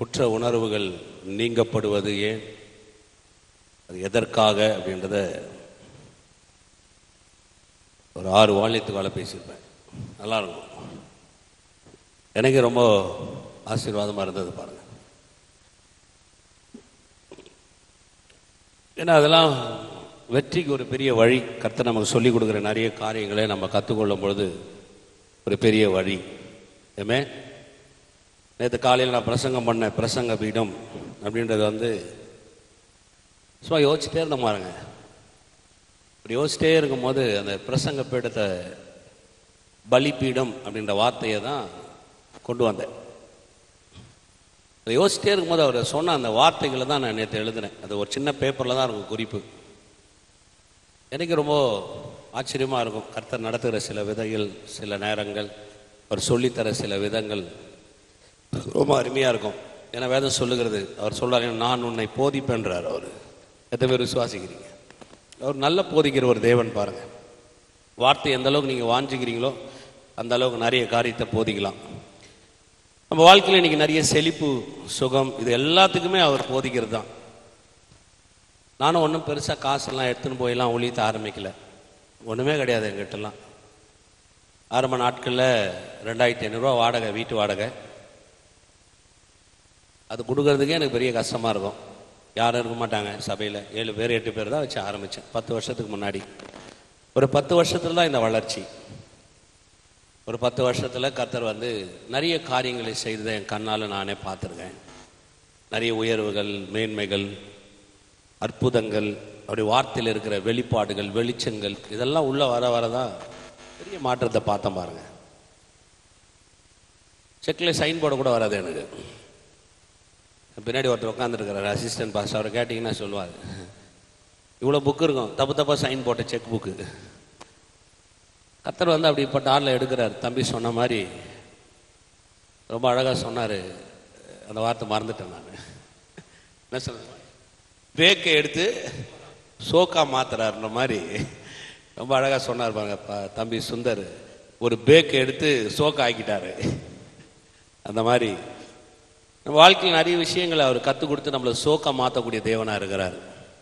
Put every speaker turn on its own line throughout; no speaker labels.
குற்ற உணர்வுகள் நீங்கப்படுவது ஏன் அது எதற்காக அப்படின்றத ஒரு ஆறு வாழியத்துக்கு வேலை பேசியிருப்பேன் நல்லா இருக்கும் எனக்கு ரொம்ப ஆசீர்வாதமாக இருந்தது பாருங்க ஏன்னா அதெல்லாம் வெற்றிக்கு ஒரு பெரிய வழி கர்த்தர் நமக்கு சொல்லிக் கொடுக்குற நிறைய காரியங்களை நம்ம கற்றுக்கொள்ளும் பொழுது ஒரு பெரிய வழி ஏமே நேற்று காலையில் நான் பிரசங்கம் பண்ணேன் பிரசங்க பீடம் அப்படின்றது வந்து சும்மா யோசிச்சுட்டே இருந்த பாருங்க இப்படி யோசிச்சிட்டே இருக்கும்போது அந்த பிரசங்க பீடத்தை பலிபீடம் அப்படின்ற வார்த்தையை தான் கொண்டு வந்தேன் அதை யோசிச்சிட்டே இருக்கும்போது அவர் சொன்ன அந்த வார்த்தைகளை தான் நான் நேற்று எழுதினேன் அது ஒரு சின்ன பேப்பரில் தான் இருக்கும் குறிப்பு எனக்கு ரொம்ப ஆச்சரியமாக இருக்கும் கர்த்தர் நடத்துகிற சில விதைகள் சில நேரங்கள் அவர் சொல்லித்தர சில விதங்கள் ரொம்ப அருமையாக இருக்கும் ஏன்னா வேதம் சொல்லுகிறது அவர் சொல்றாரு நான் உன்னை போதிப்பேன்றார் அவர் எத்தனை பேர் விசுவாசிக்கிறீங்க அவர் நல்ல போதிக்கிற ஒரு தேவன் பாருங்க வார்த்தை எந்த அளவுக்கு நீங்கள் வாஞ்சிக்கிறீங்களோ அந்த அளவுக்கு நிறைய காரியத்தை போதிக்கலாம் நம்ம வாழ்க்கையில் இன்னைக்கு நிறைய செழிப்பு சுகம் இது எல்லாத்துக்குமே அவர் போதிக்கிறது தான் நானும் ஒன்றும் பெருசாக காசெல்லாம் எடுத்துன்னு போயெல்லாம் ஒழித்த ஆரம்பிக்கல ஒன்றுமே கிடையாது எங்கிட்டலாம் ஆரம்ப நாட்களில் ரெண்டாயிரத்தி ஐநூறுரூவா வாடகை வீட்டு வாடகை அது கொடுக்கறதுக்கே எனக்கு பெரிய கஷ்டமாக இருக்கும் யாரும் இருக்க மாட்டாங்க சபையில் ஏழு பேர் எட்டு பேர் தான் வச்சு ஆரம்பித்தேன் பத்து வருஷத்துக்கு முன்னாடி ஒரு பத்து வருஷத்துல தான் இந்த வளர்ச்சி ஒரு பத்து வருஷத்தில் கர்த்தர் வந்து நிறைய காரியங்களை செய்ததை என் கண்ணால் நானே பார்த்துருக்கேன் நிறைய உயர்வுகள் மேன்மைகள் அற்புதங்கள் அப்படி வார்த்தையில் இருக்கிற வெளிப்பாடுகள் வெளிச்சங்கள் இதெல்லாம் உள்ள வர வர தான் பெரிய மாற்றத்தை பார்த்தேன் பாருங்க செக்கில் சைன் போட கூட வராது எனக்கு பின்னாடி ஒருத்தர் உட்காந்துருக்கிறார் அசிஸ்டன்ட் பாஸ் அவரை கேட்டிங்கன்னா சொல்லுவார் இவ்வளோ புக்கு இருக்கும் தப்பு தப்பாக சைன் போட்ட செக் புக்கு கத்தர் வந்து அப்படிப்பட்ட ஆளில் எடுக்கிறார் தம்பி சொன்ன மாதிரி ரொம்ப அழகாக சொன்னார் அந்த வார்த்தை மறந்துட்டேன் நான் என்ன சொல்ல பேக்கை எடுத்து சோக்கா மாத்துறாருன்ற மாதிரி ரொம்ப அழகாக சொன்னார் பாருங்க ப- தம்பி சுந்தர் ஒரு பேக்கை எடுத்து சோக்கா ஆக்கிட்டாரு அந்த மாதிரி நம்ம வாழ்க்கையில் நிறைய விஷயங்களை அவர் கற்றுக் கொடுத்து நம்மளை சோக்கா மாற்றக்கூடிய தேவனாக இருக்கிறார்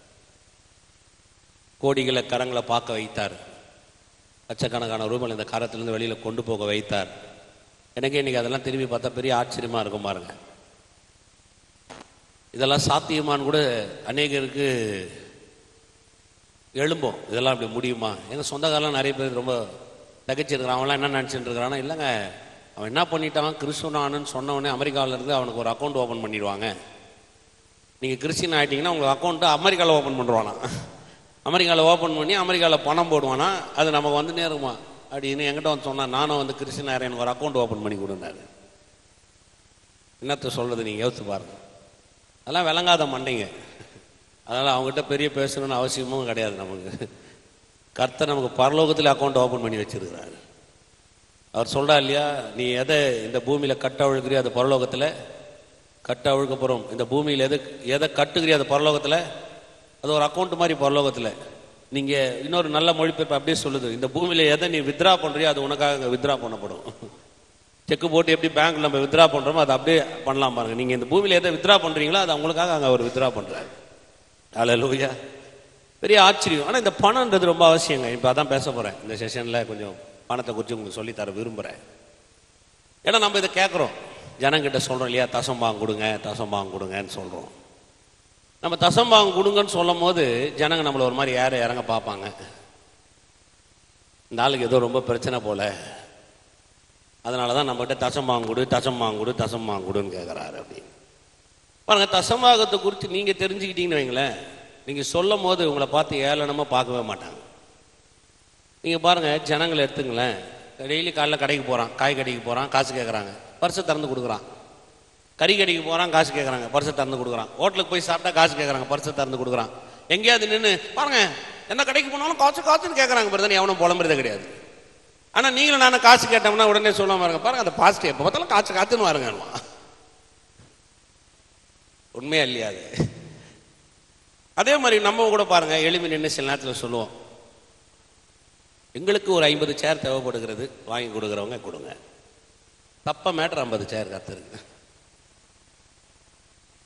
கோடிகளை கரங்களை பார்க்க வைத்தார் லட்சக்கணக்கான ரூபாய் இந்த கரத்திலிருந்து வெளியில் கொண்டு போக வைத்தார் எனக்கே இன்னைக்கு அதெல்லாம் திரும்பி பார்த்தா பெரிய ஆச்சரியமாக இருக்கும் பாருங்க இதெல்லாம் சாத்தியமான்னு கூட அநேகருக்கு எழும்போம் இதெல்லாம் அப்படி முடியுமா எங்கள் சொந்தக்காரெலாம் நிறைய பேர் ரொம்ப தகச்சிருக்கிறான் அவன்லாம் என்ன நினச்சிட்டு இருக்கிறானா இல்லைங்க அவன் என்ன பண்ணிட்டான் கிறிஸ்துவனானு சொன்ன உடனே அமெரிக்காவுல இருந்து அவனுக்கு ஒரு அக்கௌண்ட் ஓப்பன் பண்ணிடுவாங்க நீங்கள் கிறிஸ்டின் ஆகிட்டீங்கன்னா உங்கள் அக்கௌண்ட்டு அமெரிக்காவில் ஓப்பன் பண்ணுவானா அமெரிக்காவில் ஓப்பன் பண்ணி அமெரிக்காவில் பணம் போடுவானா அது நமக்கு வந்து நேருமா அப்படின்னு என்கிட்ட வந்து சொன்னான் நானும் வந்து கிறிஸ்டின் ஆகிறேன் எனக்கு ஒரு அக்கௌண்ட் ஓப்பன் பண்ணி கொடுனாரு என்னத்த சொல்கிறது நீங்கள் யோசிச்சு பாருங்க அதெல்லாம் விளங்காத மண்டைங்க அதனால் அவங்ககிட்ட பெரிய பேசணும்னு அவசியமும் கிடையாது நமக்கு கர்த்தர் நமக்கு பரலோகத்தில் அக்கௌண்ட் ஓப்பன் பண்ணி வச்சிருக்கிறாரு அவர் சொல்றா இல்லையா நீ எதை இந்த பூமியில் கட்ட அழுகிறியோ அது பரலோகத்தில் கட்ட அழுக்க போகிறோம் இந்த பூமியில் எது எதை கட்டுகிறியோ அது பரலோகத்தில் அது ஒரு அக்கௌண்ட் மாதிரி பரலோகத்தில் நீங்கள் இன்னொரு நல்ல மொழிபெயர்ப்பு அப்படியே சொல்லுது இந்த பூமியில் எதை நீ வித்ரா பண்ணுறியோ அது உனக்காக வித்ரா பண்ணப்படும் செக்கு போட்டு எப்படி பேங்க்ல நம்ம வித்ரா பண்றோமோ அதை அப்படியே பண்ணலாம் பாருங்க நீங்க இந்த பூமியில எதை வித்ரா பண்றீங்களோ அது அவங்களுக்காக அங்க அவர் வித்ரா பண்றாரு அல்லேலூயா பெரிய ஆச்சரியம் ஆனா இந்த பணம்ன்றது ரொம்ப அவசியங்க இப்போ அதான் பேச போறேன் இந்த செஷன்ல கொஞ்சம் பணத்தை குறித்து உங்களுக்கு சொல்லித் தர விரும்புறேன் ஏன்னா நம்ம இதை கேட்குறோம் ஜனங்கிட்ட சொல்றோம் இல்லையா தசம்பாங்க கொடுங்க தசம்பாங்க கொடுங்கன்னு சொல்றோம் நம்ம தசம்பாங்க கொடுங்கன்னு சொல்லும் போது ஜனங்க நம்மள ஒரு மாதிரி ஏற இறங்க பார்ப்பாங்க இந்த ஆளுக்கு ஏதோ ரொம்ப பிரச்சனை போல அதனால தான் நம்மகிட்ட தசம்பாங்க கொடு தசம்பாங்க கொடு தசம்பாங்க கொடுன்னு கேட்குறாரு அப்படின்னு பாருங்க தசம்பாகத்தை குறித்து நீங்கள் தெரிஞ்சுக்கிட்டீங்கன்னு வைங்களேன் நீங்கள் சொல்லும் போது உங்களை பார்த்து ஏளனமாக பார்க்கவே மாட்டாங்க நீங்கள் பாருங்கள் ஜனங்களை எடுத்துங்களேன் டெய்லி காலைல கடைக்கு போகிறான் காய் கடைக்கு போகிறான் காசு கேட்குறாங்க பர்ஸை திறந்து கொடுக்குறான் கறி கடைக்கு போகிறான் காசு கேட்குறாங்க பர்ஸை திறந்து கொடுக்குறான் ஹோட்டலுக்கு போய் சாப்பிட்டா காசு கேட்குறாங்க பர்ஸை திறந்து கொடுக்குறான் எங்கேயாவது நின்று பாருங்க என்ன கடைக்கு போனாலும் காசு காசுன்னு கேட்குறாங்க பிரதன் எவனும் புலம்புறதே கிடையாது ஆனால் நீங்களும் நானும் காசு கேட்டோம்னா உடனே சொல்லாம பாருங்க பாருங்க அந்த பாசிட்டிவ் எப்போ பார்த்தாலும் காசு காத்துன்னு வாருங்க உண்மையா இல்லையா அது அதே மாதிரி நம்ம கூட பாருங்க எளிமை நின்று சில நேரத்தில் சொல்லுவோம் எங்களுக்கு ஒரு ஐம்பது சேர் தேவைப்படுகிறது வாங்கி கொடுக்குறவங்க கொடுங்க தப்ப மேட்டர் ஐம்பது சேர் கத்துருக்கு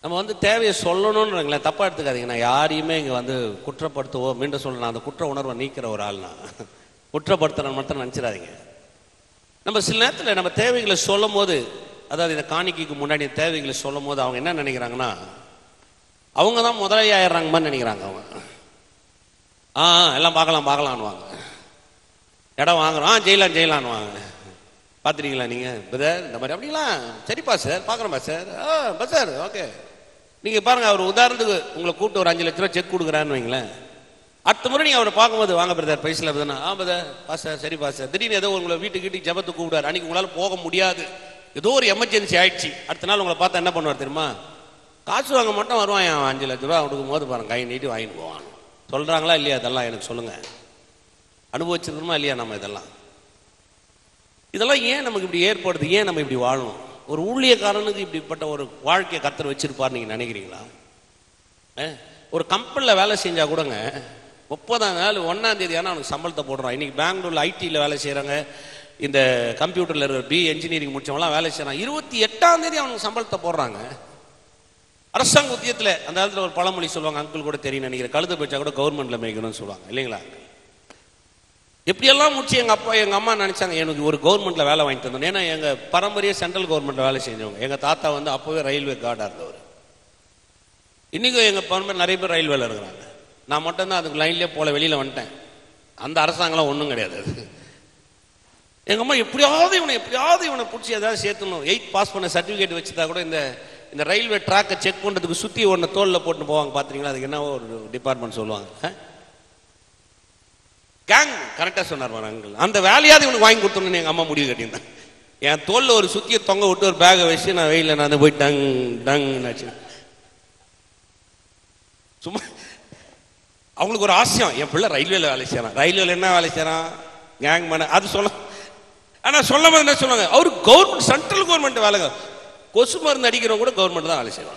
நம்ம வந்து தேவையை சொல்லணும்ன்றங்களேன் தப்பா எடுத்துக்காதீங்க நான் யாரையுமே இங்க வந்து குற்றப்படுத்தவோ மீண்டும் சொல்ல நான் அந்த குற்ற உணர்வை நீக்கிற ஒரு ஆள் நான் குற்றப்படுத்துறேன் மட்டும் நினைச்சிடாதீங்க நம்ம சில நேரத்தில் நம்ம தேவைகளை சொல்லும் போது அதாவது இந்த காணிக்கைக்கு முன்னாடி தேவைகளை சொல்லும் போது அவங்க என்ன நினைக்கிறாங்கன்னா அவங்க தான் முதலாளி ஆயிடுறாங்கன்னு நினைக்கிறாங்க அவங்க ஆ ஆ, எல்லாம் பார்க்கலாம் பார்க்கலான்னுவாங்க இடம் வாங்குறோம் ஆ ஜெயிலாம் ஜெயிலான்னுவாங்க பார்த்துருக்கீங்களா நீங்கள் பிரதர் இந்த மாதிரி அப்படிங்களா சரிப்பா சார் பார்க்குறோம்பா சார் ஆ பஸ் சார் ஓகே நீங்கள் பாருங்கள் அவர் உதாரணத்துக்கு உங்களை கூப்பிட்டு ஒரு அஞ்சு லட்ச ரூபா செக் கொடுக்குறான்னு வைங்களேன் அடுத்த முறை நீங்கள் அவரை பார்க்கும்போது வாங்க பிரதர் பைசில் பிரதர் ஆ பிரதர் பாஸ் சார் சரி பாஸ் சார் திடீர்னு ஏதோ உங்களை வீட்டுக்கு வீட்டுக்கு ஜபத்துக்கு கூப்பிடாரு அன்னைக்கு உங்களால் போக முடியாது ஏதோ ஒரு எமர்ஜென்சி ஆயிடுச்சு அடுத்த நாள் உங்களை பார்த்தா என்ன பண்ணுவார் தெரியுமா காசு வாங்க மட்டும் வருவான் என் அஞ்சு லட்ச ரூபா கொடுக்கும் போது பாருங்க கை நீட்டி வாங்கிட்டு போவான் சொல்கிறாங்களா இல்லையா அதெல்லாம் எனக்கு சொல்லுங்கள் அனுபவிச்சிருக்கணுமா இல்லையா நம்ம இதெல்லாம் இதெல்லாம் ஏன் நமக்கு இப்படி ஏற்படுது ஏன் நம்ம இப்படி வாழணும் ஒரு ஊழியக்காரனுக்கு இப்படிப்பட்ட ஒரு வாழ்க்கையை கத்தர் வச்சிருப்பார் நீங்க நினைக்கிறீங்களா அஹ், ஒரு கம்பெனியில் வேலை செஞ்சா கூடங்க முப்பதாம் நாள் ஒன்னாம் தேதி ஆனால் அவனுக்கு சம்பளத்தை போடுறான் இன்னைக்கு பெங்களூர்ல ஐடியில் வேலை செய்கிறாங்க இந்த கம்ப்யூட்டரில் இருக்கிற பி என்ஜினியரிங் முடிச்சவங்களாம் வேலை செய்கிறான் இருபத்தி எட்டாம் தேதி அவனுக்கு சம்பளத்தை போடுறாங்க அரசாங்க உத்தியத்தில் அந்த காலத்தில் ஒரு பழமொழி சொல்லுவாங்க அங்கிள் கூட தெரியும் நினைக்கிறேன் கழுத்து போச்சா கூட கவர்மெண்ட்ல மேய்க்கணும்னு சொல்லுவாங்க இல்லைங்களா எப்படியெல்லாம் முடிச்சு எங்க அப்பா எங்க அம்மா நினைச்சாங்க எனக்கு ஒரு கவர்மெண்ட்ல வேலை வாங்கி தந்தோம் ஏன்னா எங்க பரம்பரையே சென்ட்ரல் கவர்மெண்ட்ல வேலை செஞ்சவங்க எங்க தாத்தா வந்து அப்பவே ரயில்வே கார்டா இருந்தவர் இன்னைக்கும் எங்க பரம்பரை நிறைய பேர் ரயில்வேல இருக்கிறாங்க நான் மட்டும்தான் அதுக்கு லைன்லயே போல வெளியில வந்துட்டேன் அந்த அரசாங்கம்லாம் ஒன்றும் கிடையாது அது. எங்க அம்மா எப்படியாவது இவனை எப்படியாவது இவனை பிடிச்சி ஏதாவது சேர்த்தணும் எயிட் பாஸ் பண்ண சர்டிஃபிகேட் வச்சுட்டா கூட இந்த இந்த ரயில்வே ட்ராக்கை செக் பண்றதுக்கு சுத்தி ஒன்று தோல்ல போட்டு போவாங்க பாத்தீங்களா அதுக்கு என்ன ஒரு டிபார்ட்மெண்ட் சொல்லுவாங்க ஆ? கேங் கரெக்டாக சொன்னார் பாரு அங்கிள் அந்த வேலையாவது இவனுக்கு வாங்கி கொடுத்தோன்னு எங்கள் அம்மா முடிவு கட்டியிருந்தேன் என் தோல்ல ஒரு சுத்தியை தொங்க விட்டு ஒரு பேகை வச்சு நான் வெயில நான் போய் டங் டங் ஆச்சு சும்மா அவங்களுக்கு ஒரு ஆசையம் என் பிள்ளை ரயில்வேல வேலை செய்யறான் ரயில்வேல என்ன வேலை செய்யறான் கேங் மேன அது சொல்ல ஆனா சொல்லும் போது என்ன சொல்லுவாங்க அவர் கவர்மெண்ட் சென்ட்ரல் கவர்மெண்ட் வேலைங்க கொசு மருந்து அடிக்கிறவங்க கூட கவர்மெண்ட் தான் வேலை செய்வாங்க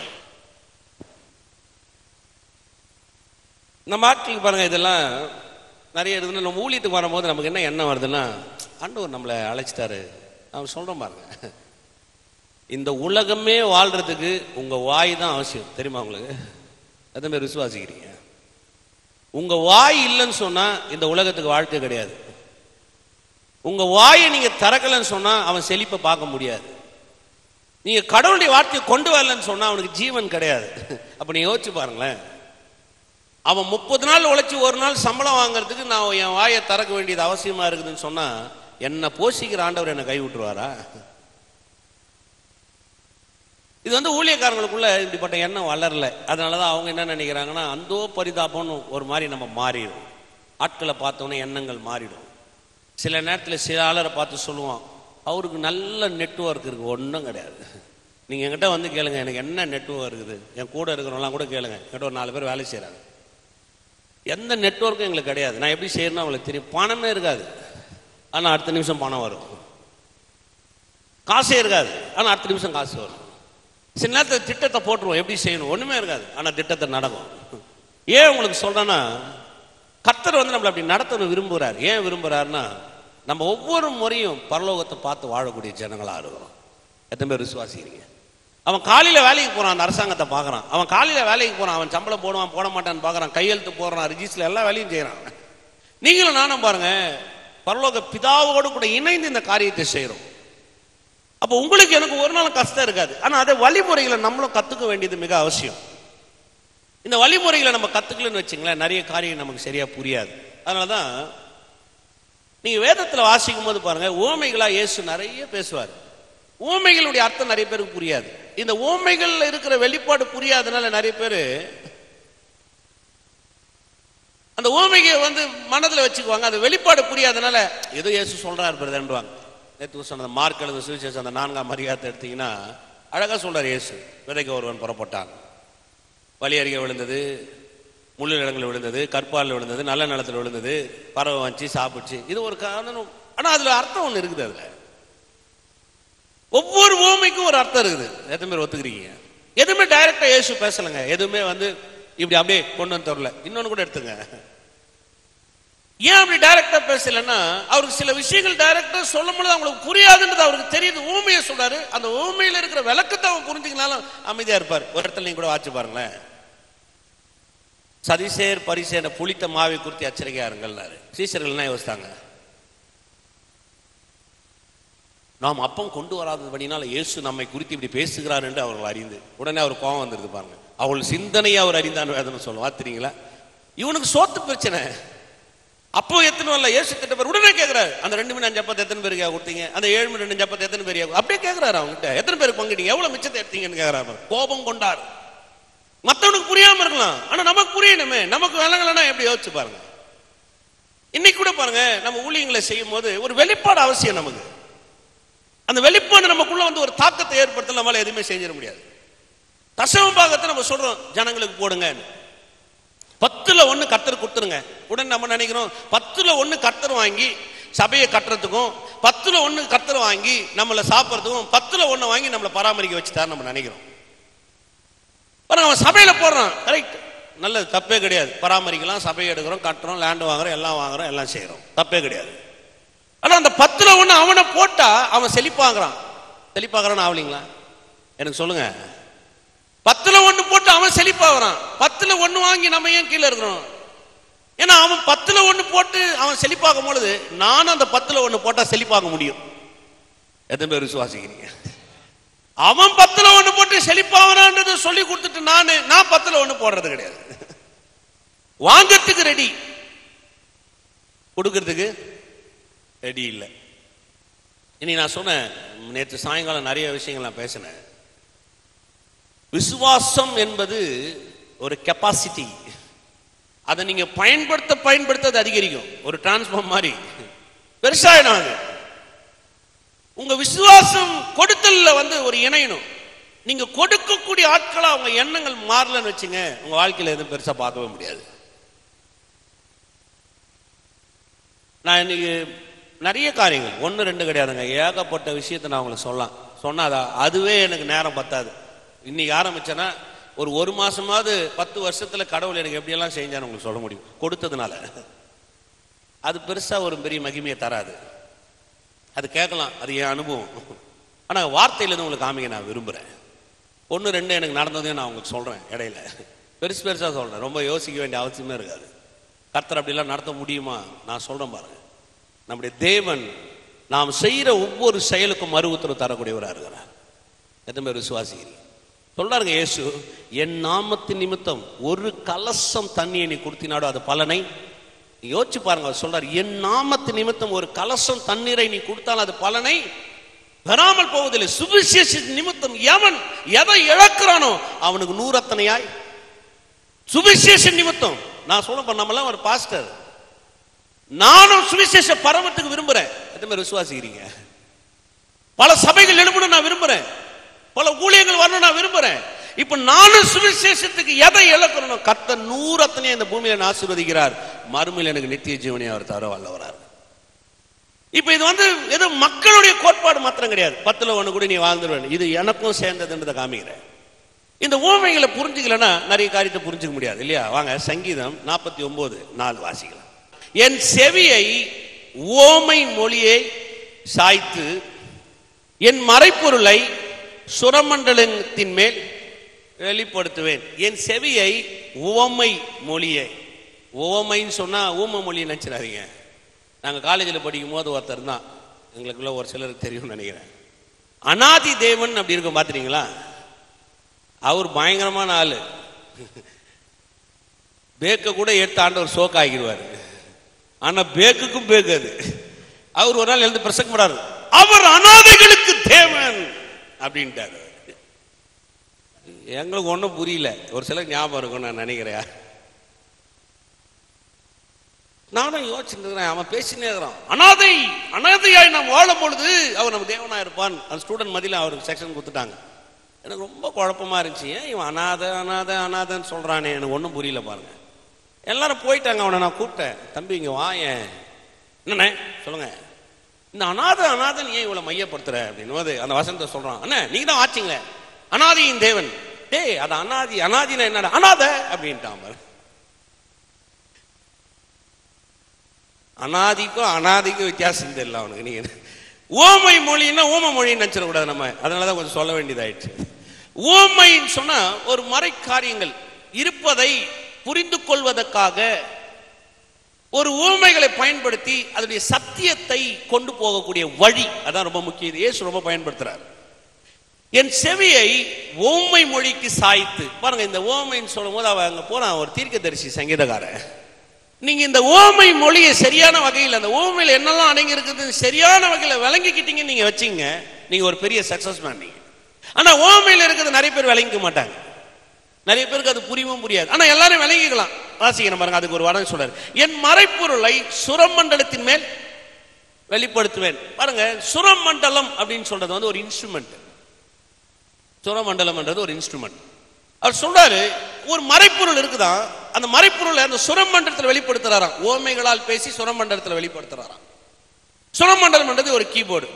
நம்ம ஆட்களுக்கு பாருங்க இதெல்லாம் நிறைய இருக்குதுன்னா நம்ம ஊழியத்துக்கு வரும்போது நமக்கு என்ன எண்ணம் வருதுன்னா ஆண்டவர் நம்மளை அழைச்சிட்டாரு அவன் சொல்றோம் பாருங்க இந்த உலகமே வாழ்றதுக்கு உங்க வாய் தான் அவசியம் தெரியுமா உங்களுக்கு அதே மாதிரி விசுவாசிக்கிறீங்க உங்க வாய் இல்லைன்னு சொன்னா இந்த உலகத்துக்கு வாழ்க்கை கிடையாது உங்க வாயை நீங்க திறக்கலன்னு சொன்னா அவன் செழிப்பை பார்க்க முடியாது நீங்க கடவுளுடைய வார்த்தையை கொண்டு வரலன்னு சொன்னா அவனுக்கு ஜீவன் கிடையாது அப்ப நீங்க யோசிச்சு பாருங்களேன் அவன் முப்பது நாள் உழைச்சி ஒரு நாள் சம்பளம் வாங்குறதுக்கு நான் என் வாயை திறக்க வேண்டியது அவசியமா இருக்குதுன்னு சொன்னா என்னை போஷிக்கிற ஆண்டவர் என்னை கை விட்டுருவாரா இது வந்து ஊழியக்காரங்களுக்குள்ள இப்படிப்பட்ட எண்ணம் வளரல அதனாலதான் அவங்க என்ன நினைக்கிறாங்கன்னா அந்தோ பரிதாபம்னு ஒரு மாதிரி நம்ம மாறிடும் ஆட்களை பார்த்தோன்னே எண்ணங்கள் மாறிடும் சில நேரத்தில் சில ஆளரை பார்த்து சொல்லுவான் அவருக்கு நல்ல நெட்வொர்க் இருக்கு ஒன்றும் கிடையாது நீங்க என்கிட்ட வந்து கேளுங்க எனக்கு என்ன நெட்வொர்க் இருக்குது என் கூட இருக்கிறவங்களாம் கூட கேளுங்க என்கிட்ட ஒரு நாலு பேர் வேலை செய்கிறாங்க எந்த நெட்வொர்க்கும் எங்களுக்கு கிடையாது நான் எப்படி செய்யணும் அவங்களுக்கு தெரியும் பணமே இருக்காது ஆனால் அடுத்த நிமிஷம் பணம் வரும் காசே இருக்காது ஆனால் அடுத்த நிமிஷம் காசு வரும் சில நேரத்தில் திட்டத்தை போட்டுருவோம் எப்படி செய்யணும் ஒண்ணுமே இருக்காது ஆனால் திட்டத்தை நடக்கும் ஏன் உங்களுக்கு சொல்றேன்னா கர்த்தர் வந்து நம்மளை அப்படி நடத்தணும் விரும்புகிறார் ஏன் விரும்புகிறாருன்னா நம்ம ஒவ்வொரு முறையும் பரலோகத்தை பார்த்து வாழக்கூடிய ஜனங்களா இருக்கிறோம் எத்தனை பேர் விசுவாசிக்கிறீங்க அவன் காலையில வேலைக்கு போறான் அந்த அரசாங்கத்தை பார்க்கறான் அவன் காலையில வேலைக்கு போறான் அவன் சம்பளம் போடுவான் போட மாட்டான்னு பார்க்கறான் கையெழுத்து போடுறான் ரிஜிஸ்டர்ல எல்லா வேலையும் செய்யறான் நீங்களும் நானும் பாருங்க பரலோக பிதாவோடு கூட இணைந்து இந்த காரியத்தை செய்றோம் அப்போ உங்களுக்கு எனக்கு ஒரு நாள் கஷ்டம் இருக்காது ஆனா அதை வழிமுறைகளை நம்மளும் கத்துக்க வேண்டியது மிக அவசியம் இந்த வழிமுறைகளை நம்ம கத்துக்கலன்னு வச்சுங்களேன் நிறைய காரியம் நமக்கு சரியா புரியாது அதனாலதான் நீங்க வேதத்துல வாசிக்கும் போது பாருங்க ஓமைகளா இயேசு நிறைய பேசுவார் ஓமைகளுடைய அர்த்தம் நிறைய பேருக்கு புரியாது இந்த ஓமைகள்ல இருக்கிற வெளிப்பாடு புரியாதனால நிறைய பேர் அந்த ஓமையை வந்து மனதுல வச்சுக்குவாங்க அந்த வெளிப்பாடு புரியாதனால ஏதோ இயேசு சொல்றாரு பிரதன்வாங்க நேற்று சொன்ன மார்க் எழுத சுவிசேஷம் அந்த நான்காம் மரியாதை எடுத்தீங்கன்னா அழகா சொல்றார் இயேசு விதைக்க ஒருவன் புறப்பட்டான் வழி அருகே விழுந்தது முள்ளு இடங்களில் விழுந்தது கற்பாலில் விழுந்தது நல்ல நிலத்தில் விழுந்தது பறவை வந்துச்சு சாப்பிடுச்சு இது ஒரு காரணம் ஆனா அதுல அர்த்தம் ஒண்ணு இருக்குது அதுல ஒவ்வொரு ஓமைக்கும் ஒரு அர்த்தம் இருக்குது எத்தனை பேர் ஒத்துக்கிறீங்க எதுவுமே டைரக்டா இயேசு பேசலைங்க எதுவுமே வந்து இப்படி அப்படியே கொண்டு வந்து தரல இன்னொன்னு கூட எடுத்துங்க ஏன் அப்படி டைரக்டா பேசலன்னா அவருக்கு சில விஷயங்கள் டைரக்டா சொல்லும் பொழுது அவங்களுக்கு புரியாதுன்றது அவருக்கு தெரியுது ஊமையை சொல்றாரு அந்த ஊமையில இருக்கிற விளக்கத்தை அவன் புரிஞ்சுக்கினாலும் அமைதியா இருப்பார் ஒரு இடத்துல நீங்க கூட வாட்சி பாருங்களேன் சதிசேர் பரிசேன புளித்த மாவை குறித்து எச்சரிக்கையா இருங்கள்னாரு சீசர்கள் என்ன யோசித்தாங்க நாம் அப்பம் கொண்டு வராதபடினால இயேசு நம்மை குறித்து இப்படி பேசுகிறார் என்று அவர்கள் அறிந்து உடனே அவர் கோபம் வந்துருது பாருங்க அவள் சிந்தனையை அவர் அறிந்தான் வேதனை சொல்லுவா தெரியுங்களா இவனுக்கு சோத்து பிரச்சனை அப்போ எத்தனை வரல ஏசு திட்ட பேர் உடனே கேட்கிறாரு அந்த ரெண்டு மணி அஞ்சு அப்பத்து எத்தனை பேருக்கு கொடுத்தீங்க அந்த ஏழு மணி ரெண்டு அப்பத்து எத்தனை பேருக்கு அப்படியே கேட்கிறாரு அவங்ககிட்ட எத்தனை பேருக்கு பங்கிட்டீங்க எவ்வளவு மிச்சத்தை எடுத்தீங்கன்னு கேட்கிறாரு கோபம் கொண்டார் மத்தவனுக்கு புரியாம இருக்கலாம் ஆனா நமக்கு புரியணுமே நமக்கு விலங்கலன்னா எப்படி யோசிச்சு பாருங்க இன்னைக்கு கூட பாருங்க நம்ம ஊழியங்களை செய்யும் போது ஒரு வெளிப்பாடு அவசியம் நமக்கு அந்த வெளிப்பாடு நமக்குள்ள வந்து ஒரு தாக்கத்தை ஏற்படுத்த நம்மளால எதுவுமே செஞ்சிட முடியாது தசம பாகத்தை நம்ம சொல்றோம் ஜனங்களுக்கு போடுங்க பத்துல ஒண்ணு கத்தர் கொடுத்துருங்க உடனே நம்ம நினைக்கிறோம் பத்துல ஒண்ணு கத்தர் வாங்கி சபையை கட்டுறதுக்கும் பத்துல ஒண்ணு கத்தர் வாங்கி நம்மளை சாப்பிட்றதுக்கும் பத்துல ஒண்ணு வாங்கி நம்மளை பராமரிக்க வச்சுட்டாரு நம்ம நினைக்கிறோம் பாருங்க அவன் சபையில போடுறான் கரெக்ட் நல்லது தப்பே கிடையாது பராமரிக்கலாம் சபையை எடுக்கிறோம் கட்டுறோம் லேண்ட் வாங்குறோம் எல்லாம் வாங்குறோம் எல்லாம் செய்யறோம் தப்பே கிடையாது ஆனா அந்த பத்துல ஒண்ணு அவனை போட்டா அவன் செழிப்பாங்கிறான் செழிப்பாகிறான் ஆவலிங்களா எனக்கு சொல்லுங்க பத்துல ஒண்ணு போட்டு அவன் செழிப்பாகிறான் பத்துல ஒண்ணு வாங்கி நம்ம ஏன் கீழே இருக்கிறோம் ஏன்னா அவன் பத்துல ஒண்ணு போட்டு அவன் செழிப்பாகும் பொழுது நானும் அந்த பத்துல ஒண்ணு போட்டா செழிப்பாக முடியும் எத்தனை பேர் விசுவாசிக்கிறீங்க அவன் பத்துல ஒண்ணு போட்டு செழிப்பாவனான்றது சொல்லி கொடுத்துட்டு நானு நான் பத்துல ஒண்ணு போடுறது கிடையாது வாங்கறதுக்கு ரெடி கொடுக்கறதுக்கு ரெடி இல்லை இனி நான் சொன்னேன் நேற்று சாயங்காலம் நிறைய விஷயங்கள் நான் பேசினேன் விசுவாசம் என்பது ஒரு கெப்பாசிட்டி அதை நீங்க பயன்படுத்த பயன்படுத்த அது அதிகரிக்கும் ஒரு டிரான்ஸ்ஃபார்ம் மாதிரி பெருசாயிடும் அது உங்க விசுவாசம் கொடுத்தல்ல வந்து ஒரு இணையணும் நீங்க கொடுக்கக்கூடிய ஆட்களா உங்க எண்ணங்கள் மாறலன்னு வச்சுங்க உங்க வாழ்க்கையில எதுவும் பெருசா பார்க்கவே முடியாது நான் இன்னைக்கு நிறைய காரியங்கள் ஒன்று ரெண்டு கிடையாதுங்க ஏகப்பட்ட விஷயத்தை நான் உங்களுக்கு சொல்லலாம் சொன்னாதா அதுவே எனக்கு நேரம் பத்தாது இன்னைக்கு ஆரம்பிச்சேன்னா ஒரு ஒரு மாசமாவது பத்து வருஷத்துல கடவுள் எனக்கு எப்படியெல்லாம் செஞ்சான்னு உங்களுக்கு சொல்ல முடியும் கொடுத்ததுனால அது பெருசா ஒரு பெரிய மகிமையை தராது அது கேட்கலாம் அது என் அனுபவம் ஆனால் வார்த்தையிலேருந்து உங்களுக்கு காமிக்க நான் விரும்புகிறேன் ஒன்று ரெண்டு எனக்கு நடந்ததையும் நான் உங்களுக்கு சொல்கிறேன் இடையில பெருசு பெருசாக சொல்கிறேன் ரொம்ப யோசிக்க வேண்டிய அவசியமே இருக்காது கர்த்தர் அப்படிலாம் நடத்த முடியுமா நான் சொல்கிறேன் பாருங்க நம்முடைய தேவன் நாம் செய்கிற ஒவ்வொரு செயலுக்கும் மறு உத்தரவு தரக்கூடியவராக இருக்கிறார் எத்தனை பேர் விசுவாசிக்கிறீங்க சொல்றாருங்க இயேசு என் நாமத்தின் நிமித்தம் ஒரு கலசம் தண்ணியை நீ கொடுத்தினாடோ அது பலனை யோசிச்சு பாருங்க அவர் சொல்றாரு என் நாமத்து நிமித்தம் ஒரு கலசம் தண்ணீரை நீ கொடுத்தால் அது பலனை பெறாமல் போவதில்லை சுவிசேஷ நிமித்தம் எவன் எதை இழக்கிறானோ அவனுக்கு நூறத்தனையாய் சுவிசேஷ நிமித்தம் நான் சொல்ல நம்மளாம் ஒரு பாஸ்டர் நானும் சுவிசேஷ பரவத்துக்கு விரும்புறேன் எத்தனை பேர் விசுவாசிக்கிறீங்க பல சபைகள் எழுப்பணும் நான் விரும்புறேன் பல ஊழியங்கள் வரணும் நான் விரும்புறேன் இப்ப நானும் சுவிசேஷத்துக்கு எதை இழக்கணும் கத்த நூறு அத்தனை இந்த பூமியில ஆசீர்வதிக்கிறார் மறுமையில் எனக்கு நித்திய ஜீவனை அவர் தர வல்லவரார் இப்ப இது வந்து ஏதோ மக்களுடைய கோட்பாடு மாத்திரம் கிடையாது பத்துல ஒண்ணு கூட நீ வாழ்ந்துருவேன் இது எனக்கும் சேர்ந்ததுன்றதை காமிக்கிறேன் இந்த ஓமைகளை புரிஞ்சுக்கலன்னா நிறைய காரியத்தை புரிஞ்சுக்க முடியாது இல்லையா வாங்க சங்கீதம் நாற்பத்தி ஒன்பது நாலு வாசிக்கலாம் என் செவியை ஓமை மொழியை சாய்த்து என் மறைப்பொருளை சுரமண்டலத்தின் மேல் வெளிப்படுத்துவேன் என் செவியை உவமை மொழியை உவமைன்னு சொன்னா ஊம மொழி நினைச்சிடாதீங்க நாங்கள் காலேஜில் படிக்கும் போது ஒருத்தர் தான் எங்களுக்குள்ள ஒரு சிலருக்கு தெரியும்னு நினைக்கிறேன் அனாதி தேவன் அப்படி இருக்கும் பார்த்துறீங்களா அவர் பயங்கரமான ஆளு பேக்க கூட எடுத்து ஆண்டவர் சோக்கு ஆகிடுவார் ஆனா பேக்குக்கும் பேக்கு அது அவர் ஒரு நாள் எழுந்து பிரசங்க படாரு அவர் அனாதைகளுக்கு தேவன் அப்படின்ட்டாரு எங்களுக்கு ஒன்றும் புரியல ஒரு சிலர் ஞாபகம் இருக்கும் நான் நினைக்கிறேன் நானும் யோசிச்சுருக்கிறேன் அவன் பேசினே இருக்கிறான் அனாதை அனாதையாய் நாம் வாழும் பொழுது அவர் நம்ம தேவனா இருப்பான் அந்த ஸ்டூடெண்ட் மதியில் அவருக்கு செக்ஷன் கொடுத்துட்டாங்க எனக்கு ரொம்ப குழப்பமா இருந்துச்சு ஏன் இவன் அனாதை அனாதை அனாதைன்னு சொல்றானே எனக்கு ஒன்றும் புரியல பாருங்க எல்லாரும் போயிட்டாங்க அவனை நான் கூப்பிட்டேன் தம்பி இங்க வாயேன் என்னண்ணே சொல்லுங்க இந்த அனாதை அனாதன் ஏன் இவ்வளவு மையப்படுத்துற அப்படின்னு போது அந்த வசனத்தை சொல்றான் அண்ணா நீங்க தான் ஆச்சிங்களே அனாதியின் தேவன் டேய் அது அனாதி அனாதினா என்னடா அனாதை அப்படின்ட்டான் பாரு அனாதிக்கும் அனாதிக்கும் வித்தியாசம் தெரியல அவனுக்கு நீங்க ஓமை மொழின்னா ஓம மொழின்னு நினைச்சிடக்கூடாது நம்ம அதனால தான் கொஞ்சம் சொல்ல வேண்டியதாயிடுச்சு ஓமைன்னு சொன்னா ஒரு மறை காரியங்கள் இருப்பதை புரிந்து கொள்வதற்காக ஒரு ஊமைகளை பயன்படுத்தி அதனுடைய சத்தியத்தை கொண்டு போகக்கூடிய வழி அதான் ரொம்ப முக்கியம் இது இயேசு ரொம்ப பயன்படுத்துறார் என் செவியை ஓமை மொழிக்கு சாய்த்து பாருங்க இந்த ஓமைன்னு சொல்லும் போது அவன் அங்க போறான் ஒரு தீர்க்கதரிசி சங்கீதக்காரன் நீங்க இந்த ஓமை மொழியை சரியான வகையில் அந்த ஓமையில் என்னெல்லாம் அடங்கி இருக்குது சரியான வகையில் விளங்கிக்கிட்டீங்க நீங்க வச்சீங்க நீங்க ஒரு பெரிய சக்சஸ் மேன் நீங்க ஆனா ஓமையில் இருக்கிறது நிறைய பேர் விளங்கிக்க மாட்டாங்க நிறைய பேருக்கு அது புரியவும் புரியாது ஆனா எல்லாரும் விளங்கிக்கலாம் வாசிக்கணும் பாருங்க அதுக்கு ஒரு வடம் சொல்றாரு என் மறைப்பொருளை சுரமண்டலத்தின் மேல் வெளிப்படுத்துவேன் பாருங்க சுரமண்டலம் அப்படின்னு சொல்றது வந்து ஒரு இன்ஸ்ட்ருமெண்ட் சுரமண்டலம்ன்றது ஒரு இன்ஸ்ட்ருமெண்ட் அவர் சொல்றாரு ஒரு மறைப்பொருள் இருக்குதான் அந்த மறைப்பொருளை அந்த சுரமண்டலத்தில் வெளிப்படுத்துறாராம் ஓமைகளால் பேசி சுரமண்டலத்தில் வெளிப்படுத்துறாராம் சுரமண்டலம்ன்றது ஒரு கீபோர்டு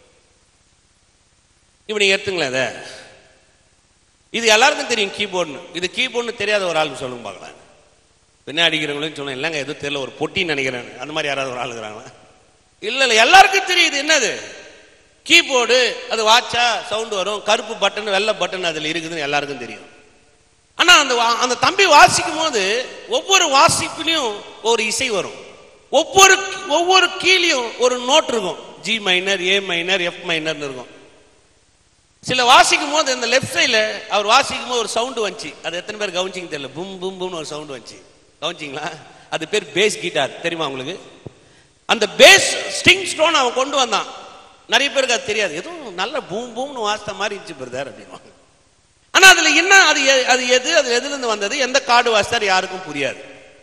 இப்படி எடுத்துங்களேன் அதை இது எல்லாருக்கும் தெரியும் கீபோர்டுன்னு இது கீபோர்டுன்னு தெரியாத ஒரு ஆளுக்கு சொல்லுங்க பார்க்கலாம் பின்ன அடிக்கிறவங்களும் சொல்லுங்க இல்லைங்க எதுவும் தெரியல ஒரு பொட்டின்னு நினைக்கிறேன் அந்த மாதிரி யாராவது ஒரு ஆள் இருக்கிறாங்களா இல்லை இல்லை எல்லாருக்கும் தெரியுது என்னது கீபோர்டு அது வாட்சா சவுண்ட் வரும் கருப்பு பட்டன் வெள்ளை பட்டன் அதில் இருக்குதுன்னு எல்லாருக்கும் தெரியும் ஆனா அந்த வா- அந்த தம்பி வாசிக்கும் போது ஒவ்வொரு வாசிப்புலையும் ஒரு இசை வரும் ஒவ்வொரு ஒவ்வொரு கீழியும் ஒரு நோட் இருக்கும் G minor A minor F மைனர்னு இருக்கும் சில வாசிக்கும் போது இந்த லெஃப்ட் சைடில் அவர் வாசிக்கும் போது ஒரு சவுண்டு வந்துச்சு அது எத்தனை பேர் கவனிச்சிங்க தெரியல பும் பும் பும்னு ஒரு சவுண்டு வந்துச்சு கவனிச்சிங்களா அது பேர் பேஸ் கிட்டார் தெரியுமா உங்களுக்கு அந்த பேஸ் ஸ்டிங் ஸ்டோன் அவன் கொண்டு வந்தான் நிறைய பேருக்கு அது தெரியாது ஏதோ நல்ல பூம் பூம்னு வாசித்த மாதிரி இருந்துச்சு பிரதர் அப்படின்வாங்க ஆனா அதுல என்ன அது எ- அது எது அது எதுல இருந்து வந்தது எந்த கார்டு வாசித்தார் யாருக்கும் புரியாது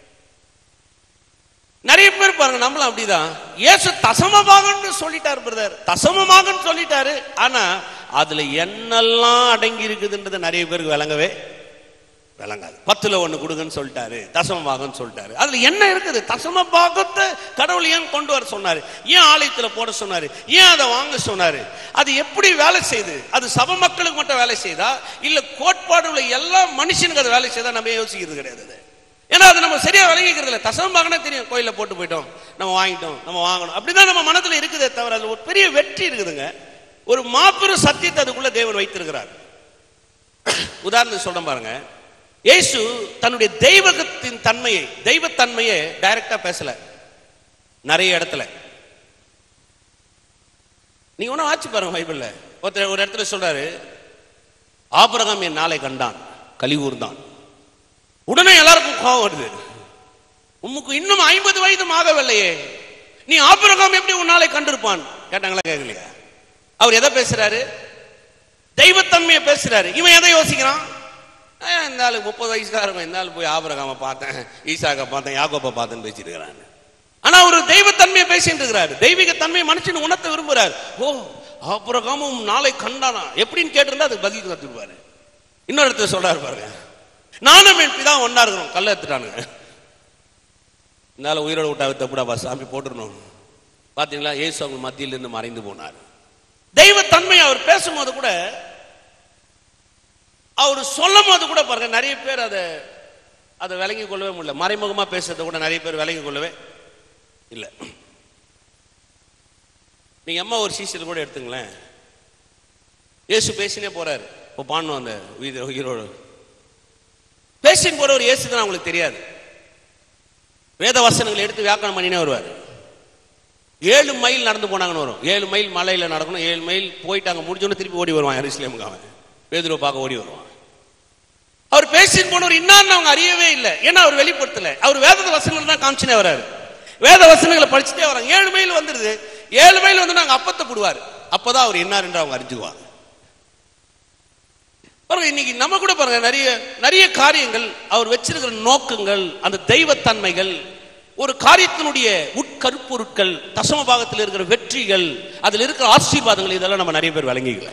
நிறைய பேர் பாருங்க நம்மளும் அப்படிதான் இயேசு தசமபாகன்னு சொல்லிட்டாரு பிரதர் தசமமாகன்னு சொல்லிட்டாரு ஆனா அதுல என்னெல்லாம் அடங்கி இருக்குதுன்றது நிறைய பேருக்கு விளங்கவே விளங்காது பத்துல ஒண்ணு கொடுங்கன்னு சொல்லிட்டாரு தசம பாகம்னு சொல்லிட்டாரு அதுல என்ன இருக்குது தசம பாகத்தை கடவுள் ஏன் கொண்டு வர சொன்னாரு ஏன் ஆலயத்துல போட சொன்னாரு ஏன் அதை வாங்க சொன்னாரு அது எப்படி வேலை செய்யுது அது சபை மக்களுக்கு மட்டும் வேலை செய்தா இல்ல கோட்பாடு உள்ள எல்லா மனுஷனுக்கு அது வேலை செய்தா நம்ம யோசிக்கிறது கிடையாது அது. ஏன்னா அது நம்ம சரியா விளங்கிக்கிறது இல்லை தசம பாகம்னா தெரியும் கோயில்ல போட்டு போயிட்டோம் நம்ம வாங்கிட்டோம் நம்ம வாங்கணும் அப்படிதான் நம்ம மனதுல இருக்குதே தவிர அது ஒரு பெரிய வெற்றி இருக்குதுங்க ஒரு மாபெரும் சத்தியத்தை அதுக்குள்ள தேவன் வைத்திருக்கிறார் உதாரணத்துக்கு சொல்றேன் பாருங்க இயேசு தன்னுடைய தெய்வகத்தின் தன்மையை தெய்வத்தன்மையை டைரக்டா பேசல நிறைய இடத்துல நீங்க ஒன்றும் ஆச்சு பாருங்க பைபிள்ல ஒருத்தர் ஒரு இடத்துல சொல்றாரு ஆபிரகாம் என் நாளை கண்டான் கலிகூர்ந்தான் உடனே எல்லாருக்கும் கோபம் வருது உமக்கு இன்னும் ஐம்பது வயதும் ஆகவில்லையே நீ ஆபிரகாம் எப்படி உன்னாலே கண்டிருப்பான் கேட்டாங்களா கேட்கலையா அவர் எதை பேசுறாரு தெய்வத்தன்மையை பேசுறாரு இவன் எதை யோசிக்கிறான் "ஆ, இந்த ஆளு முப்பது வயசுக்காரங்க இந்த ஆளு போய் ஆபரகாம பார்த்தேன் ஈசாக்க பார்த்தேன் யாக்கோப்பை பார்த்தேன்னு பேசிட்டு இருக்கிறான் ஆனா ஒரு தெய்வத்தன்மையை பேசிட்டு இருக்கிறாரு தெய்வீக தன்மையை மனுஷன் உணர்த்த விரும்புறாரு ஓ ஆபரகாமும் நாளை கண்டானா எப்படின்னு கேட்டிருந்தா அதுக்கு பதில் கத்துருப்பாரு இன்னொரு இடத்துல சொல்றாரு பாருங்க நானும் என் பிதா ஒன்னா இருக்கணும் கல்ல எடுத்துட்டானுங்க இந்த ஆளு உயிரோட விட்டா தப்புடாப்பா சாமி போட்டுருணும் பாத்தீங்களா இயேசு அவங்க மத்தியிலிருந்து மறைந்து போனார் தெய்வத்தன்மை அவர் பேசும்போது கூட அவர் சொல்லும் போது கூட பாருங்க நிறைய பேர் அதை அதை விளங்கி கொள்ளவே முடியல மறைமுகமா பேசுறதை கூட நிறைய பேர் விளங்கி கொள்ளவே இல்லை நீங்க அம்மா ஒரு சீசர் கூட எடுத்துங்களேன் இயேசு பேசினே போறாரு இப்போ பாடணும் அந்த உயிர் உயிரோடு பேசின்னு போற ஒரு இயேசு தான் அவங்களுக்கு தெரியாது வேத வசனங்களை எடுத்து வியாக்கணம் பண்ணினே வருவார் ஏழு மைல் நடந்து போனாங்கன்னு வரும் ஏழு மைல் மலையில நடக்கணும் ஏழு மைல் போயிட்டு அங்க முடிஞ்சோன்னு திருப்பி ஓடி வருவான் எருசலேமுக்கு அவன் பேதுருவை பார்க்க ஓடி வருவான் அவர் பேசிட்டு போனவர் இன்னான்னு அவங்க அறியவே இல்லை ஏன்னா அவர் வெளிப்படுத்தல அவர் வேத வசனங்கள் தான் காமிச்சுனே வராரு வேத வசனங்களை படிச்சுட்டே வராங்க ஏழு மைல் வந்துருது ஏழு மைல் வந்து நாங்க அப்பத்தை போடுவார் அப்பதான் அவர் என்னார் என்று அவங்க அறிஞ்சுக்குவாங்க பாருங்க இன்னைக்கு நம்ம கூட பாருங்க நிறைய நிறைய காரியங்கள் அவர் வச்சிருக்கிற நோக்கங்கள் அந்த தெய்வத்தன்மைகள் ஒரு காரியத்தினுடைய உட்கருப்பொருட்கள் தசம பாகத்தில் இருக்கிற வெற்றிகள் அதில் இருக்கிற ஆசீர்வாதங்கள் இதெல்லாம் நம்ம நிறைய பேர் விளங்கிக்கல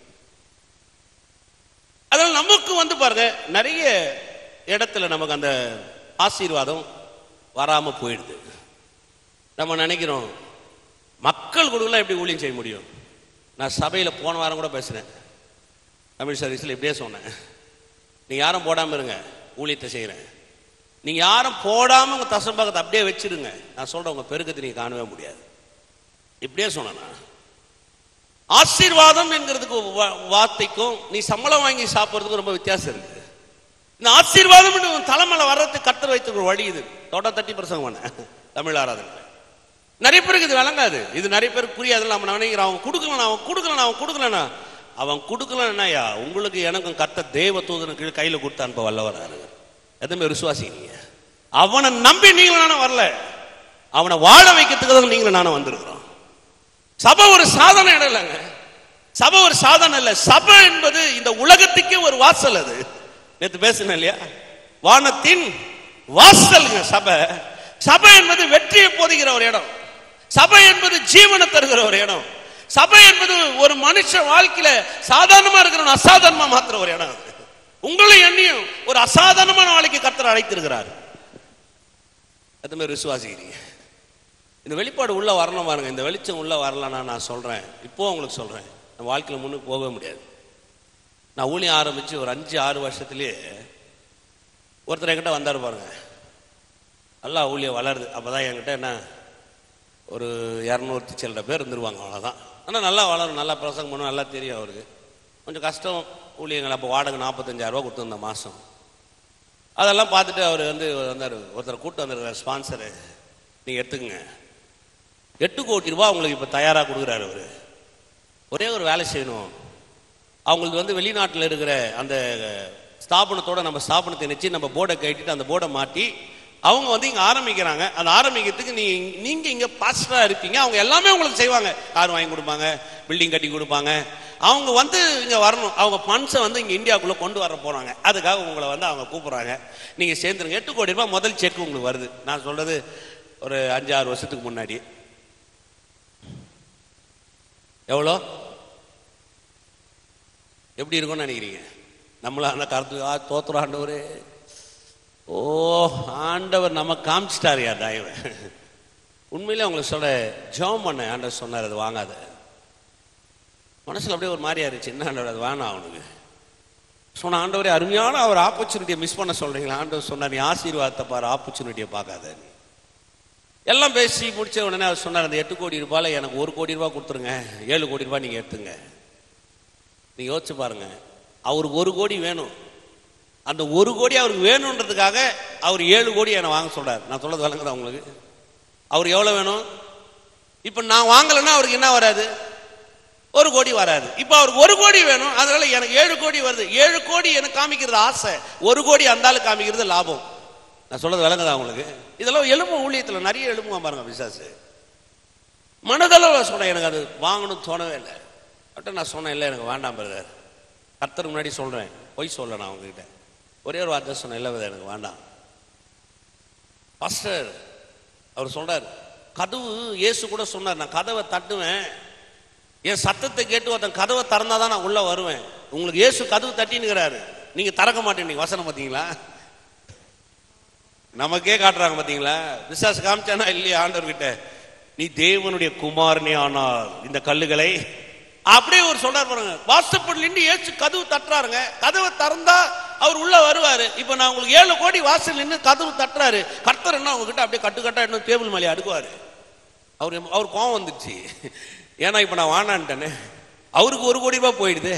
அதனால நமக்கு வந்து பாருங்க நிறைய இடத்துல நமக்கு அந்த ஆசீர்வாதம் வராம போயிடுது நம்ம நினைக்கிறோம் மக்கள் கூடலாம் எப்படி ஊழியம் செய்ய முடியும் நான் சபையில் போன வாரம் கூட பேசினேன் தமிழ் சர்வீஸில் இப்படியே சொன்னேன் நீ யாரும் போடாமல் இருங்க ஊழியத்தை செய்கிறேன் நீங்க யாரும் போடாம உங்க தசம்பாகத்தை அப்படியே வச்சிருங்க நான் சொல்றேன் உங்க பெருக்கத்தை நீங்க காணவே முடியாது இப்படியே சொன்னா ஆசீர்வாதம் என்கிறதுக்கு வா- வார்த்தைக்கும் நீ சம்பளம் வாங்கி சாப்பிட்றதுக்கும் ரொம்ப வித்தியாசம் இருக்கு இந்த ஆசீர்வாதம் உன் தலைமையில வர்றதுக்கு கத்தர் வைத்துக்கிற வழி இது தொட தட்டி பிரசங்கம் பண்ண தமிழ் ஆராதனை நிறைய பேருக்கு இது விளங்காது இது நிறைய பேருக்கு புரியாது நம்ம நினைக்கிறோம் அவன் கொடுக்கலனா அவன் கொடுக்கலனா அவன் கொடுக்கலனா அவன் கொடுக்கலன்னாயா உங்களுக்கு எனக்கும் கத்த தேவ தூதன கீழ் கையில கொடுத்து அனுப்ப வல்லவராரு எதுவுமே விசுவாசிங்க அவனை நம்பி நீங்களும் நானும் வரல அவனை வாழ வைக்கிறதுக்கு நீங்களும் நானும் வந்திருக்கிறோம் சபை ஒரு சாதனை இடம் இல்லைங்க சபை ஒரு சாதனை இல்ல சபை என்பது இந்த உலகத்துக்கே ஒரு வாசல் அது நேத்து பேசினேன் இல்லையா வானத்தின் வாசல்ங்க சபை சபை என்பது வெற்றியை போதுகிற ஒரு இடம் சபை என்பது ஜீவனை தருகிற ஒரு இடம் சபை என்பது ஒரு மனுஷ வாழ்க்கையில சாதாரணமா இருக்கிற அசாதாரணமா மாத்துற ஒரு இடம் அது. உங்களை எண்ணியும் ஒரு அசாதாரணமான வாழ்க்கை கர்த்தர் அழைத்திருக்கிறார் அது மாதிரி விசுவாசிக்கிறீங்க இந்த வெளிப்பாடு உள்ள வரணும் பாருங்க இந்த வெளிச்சம் உள்ள வரலன்னா நான் சொல்றேன் இப்போ உங்களுக்கு சொல்றேன் நம்ம வாழ்க்கையில முன்னுக்கு போகவே முடியாது நான் ஊழியம் ஆரம்பிச்சு ஒரு அஞ்சு ஆறு வருஷத்துலயே ஒருத்தர் என்கிட்ட வந்தார் பாருங்க நல்லா ஊழியம் வளருது அப்பதான் என்கிட்ட என்ன ஒரு இரநூத்தி சில்லற பேர் இருந்துருவாங்க அவ்வளோதான் ஆனால் நல்லா வளரும் நல்லா பிரசங்கம் பண்ணும் நல்லா தெரியும் அவருக்கு கொஞ்சம் கஷ்டம் ஊழியங்கள் அப்போ வாடகை நாற்பத்தஞ்சாயிரரூபா கொடுத்துருந்த மாதம் அதெல்லாம் பார்த்துட்டு அவர் வந்து வந்தார் ஒருத்தர் கூட்டு வந்திருக்கார் ஸ்பான்சரு நீங்கள் எடுத்துக்கங்க எட்டு கோடி ரூபாய் உங்களுக்கு இப்போ தயாராக கொடுக்குறாரு அவர் ஒரே ஒரு வேலை செய்யணும் அவங்களுக்கு வந்து வெளிநாட்டில் இருக்கிற அந்த ஸ்தாபனத்தோட நம்ம ஸ்தாபனத்தை நினச்சி நம்ம போர்டை கட்டிட்டு அந்த போர்டை மாட்டி அவங்க வந்து இங்கே ஆரம்பிக்கிறாங்க அந்த ஆரம்பிக்கிறதுக்கு நீ நீங்கள் இங்கே பாஸ்டராக இருப்பீங்க அவங்க எல்லாமே உங்களுக்கு செய்வாங்க கார் வாங்கி கொடுப்பாங்க பில்டிங் கட்டி கொடுப்பாங்க அவங்க வந்து இங்கே வரணும் அவங்க ஃபண்ட்ஸை வந்து இங்கே இந்தியாவுக்குள்ளே கொண்டு வர போகிறாங்க அதுக்காக உங்களை வந்து அவங்க கூப்பிட்றாங்க நீங்கள் சேர்ந்துருங்க எட்டு கோடி ரூபாய் முதல் செக் உங்களுக்கு வருது நான் சொல்கிறது ஒரு அஞ்சு ஆறு வருஷத்துக்கு முன்னாடி எவ்வளோ எப்படி இருக்கும்னு நினைக்கிறீங்க நம்மள அந்த கருத்து ஆ தோத்துற ஆண்டவர் ஓ ஆண்டவர் நம்ம காமிச்சிட்டாருயா தயவு உண்மையிலே உங்களுக்கு சொல்ல ஜெபம் பண்ண ஆண்டவர் சொன்னார் அது வாங்காத மனசுல அப்படியே ஒரு மாதிரியா இருந்துச்சு என்ன ஆண்டவர் அது வேணாம் அவனுக்கு சொன்ன ஆண்டவரே அருமையான அவர் ஆப்பர்ச்சுனிட்டியை மிஸ் பண்ண சொல்றீங்களா ஆண்டவர் சொன்னார் நீ ஆசீர்வாதத்தை பாரு ஆப்பர்ச்சுனிட்டியை பார்க்காத நீ எல்லாம் பேசி முடிச்ச உடனே அவர் சொன்னார் அந்த எட்டு கோடி ரூபாயில எனக்கு ஒரு கோடி ரூபாய் கொடுத்துருங்க ஏழு கோடி ரூபாய் நீங்க எடுத்துங்க நீங்க யோசிச்சு பாருங்க அவருக்கு ஒரு கோடி வேணும் அந்த ஒரு கோடி அவருக்கு வேணுன்றதுக்காக அவர் ஏழு கோடி என்னை வாங்க சொல்றாரு நான் சொல்றது விளங்குதா உங்களுக்கு அவர் எவ்வளவு வேணும் இப்ப நான் வாங்கலைன்னா அவருக்கு என்ன வராது ஒரு கோடி வராது இப்போ அவருக்கு ஒரு கோடி வேணும் அதனால எனக்கு ஏழு கோடி வருது ஏழு கோடி எனக்கு காமிக்கிறது ஆசை ஒரு கோடி அந்த ஆளு காமிக்கிறது லாபம் நான் சொல்றது விளங்குதா உங்களுக்கு இதெல்லாம் எலும்பு ஊழியத்தில் நிறைய எலும்புமா பாருங்க பிசாசு மனதளவு சொன்னேன் எனக்கு அது வாங்கணும்னு தோணவே இல்லை பட் நான் சொன்னேன் இல்லை எனக்கு வேண்டாம் பிரதர் கர்த்தருக்கு முன்னாடி சொல்றேன் பொய் சொல்ல நான் உங்ககிட்ட ஒரே ஒரு வார்த்தை சொன்னேன் இல்லை பிரதர் எனக்கு வேண்டாம் பாஸ்டர் அவர் சொல்றார் கதவு இயேசு கூட சொன்னார் நான் கதவை தட்டுவேன் என் சத்தத்தை கேட்டு ஒருத்தன் கதவை திறந்தாதான் நான் உள்ள வருவேன் உங்களுக்கு இயேசு கதவு தட்டினுக்கிறாரு நீங்க திறக்க மாட்டேங்க வசனம் பார்த்தீங்களா நமக்கே காட்டுறாங்க பாத்தீங்களா விசாஸ் காமிச்சானா இல்லையா ஆண்டவர்கிட்ட நீ தேவனுடைய குமாரனே ஆனால் இந்த கல்லுகளை அப்படியே ஒரு சொல்றாரு பாருங்க வாசப்படில இருந்து ஏசு கதவு தட்டுறாருங்க கதவை திறந்தா அவர் உள்ள வருவாரு இப்போ நான் உங்களுக்கு ஏழு கோடி வாசல் நின்று கதவு தட்டுறாரு கர்த்தர் என்ன உங்ககிட்ட அப்படியே கட்டு கட்டா இன்னும் டேபிள் மேலே அடுக்குவாரு அவர் அவர் கோவம் வந்துடுச்சு ஏன்னா இப்போ நான் வானான்ட்டேனே அவருக்கு ஒரு கோடி ரூபாய் போயிடுது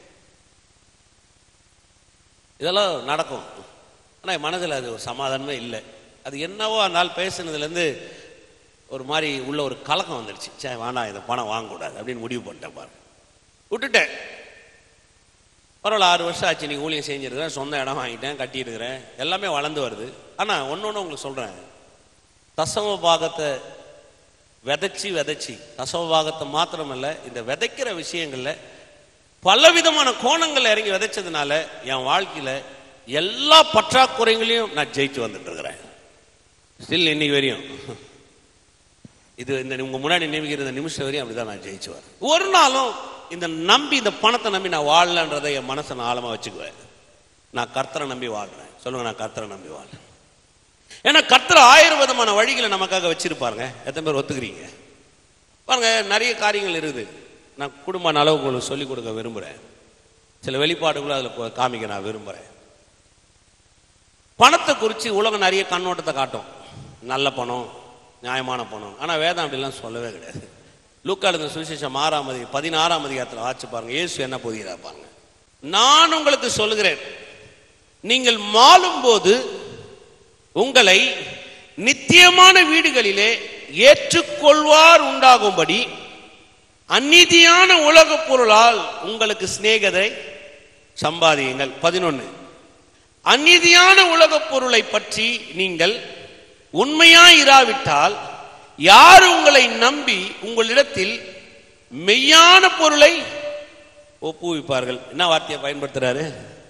இதெல்லாம் நடக்கும் ஆனால் என் மனதில் அது ஒரு சமாதானமே இல்லை அது என்னவோ அந்த நாள் பேசுனதுலேருந்து ஒரு மாதிரி உள்ள ஒரு கலக்கம் வந்துடுச்சு சே வேணாம் இந்த பணம் வாங்கக்கூடாது அப்படின்னு முடிவு பண்ணிட்டேன் பாரு விட்டுட்டேன் பரவாயில்ல ஆறு வருஷம் ஆச்சு நீங்கள் ஊழியம் செஞ்சிருக்கிறேன் சொந்த இடம் வாங்கிட்டேன் கட்டியிருக்கிறேன் எல்லாமே வளர்ந்து வருது ஆனால் ஒன்று ஒன்று உங்களுக்கு சொல்கிறேன் தசம பாகத்தை விதைச்சி விதைச்சி தசம பாகத்தை மாத்திரமல்ல இந்த விதைக்கிற விஷயங்களில் பலவிதமான கோணங்கள் இறங்கி விதைச்சதுனால என் வாழ்க்கையில எல்லா பற்றாக்குறைகளையும் நான் ஜெயிச்சு வந்துட்டு இருக்கிறேன் ஸ்டில் இன்னைக்கு வரையும் இது இந்த உங்க முன்னாடி நியமிக்கிற இந்த நிமிஷம் வரையும் அப்படிதான் நான் ஜெயிச்சு வரேன் ஒரு நாளும் இந்த நம்பி இந்த பணத்தை நம்பி நான் வாழலன்றதை என் மனசை நான் ஆழமா வச்சுக்குவேன் நான் கர்த்தரை நம்பி வாழ்றேன் சொல்லுங்க நான் கர்த்தரை நம்பி வாழ்றேன் ஏன்னா கர்த்தர் ஆயிரம் விதமான வழிகளை நமக்காக வச்சிருப்பாருங்க எத்தனை பேர் ஒத்துக்கிறீங்க பாருங்க நிறைய காரியங்கள் இருக்குது நான் குடும்ப அளவு உங்களுக்கு சொல்லிக் கொடுக்க விரும்புகிறேன் சில வெளிப்பாடுகளும் அதில் காமிக்க நான் விரும்புகிறேன் பணத்தை குறித்து உலகம் நிறைய கண்ணோட்டத்தை காட்டும் நல்ல பணம் நியாயமான பணம் ஆனால் வேதம் அப்படிலாம் சொல்லவே கிடையாது லூக்காளுங்க சுவிசேஷம் ஆறாம் அதிகாரம் பதினாறாம் அதிகாரத்தில் வாட்சி பாருங்க இயேசு என்ன போதுகிறார் பாருங்க நான் உங்களுக்கு சொல்லுகிறேன் நீங்கள் மாளும்போது உங்களை நித்தியமான வீடுகளிலே ஏற்றுக்கொள்வார் உண்டாகும்படி அந்நிதியான உலகப் பொருளால் உங்களுக்கு சிநேகதை சம்பாதியுங்கள் பதினொன்னு அந்நிதியான உலகப் பொருளை பற்றி நீங்கள் உண்மையாய் இராவிட்டால் யார் உங்களை நம்பி உங்களிடத்தில் மெய்யான பொருளை ஒப்புவிப்பார்கள் என்ன வார்த்தையை பயன்படுத்துறாரு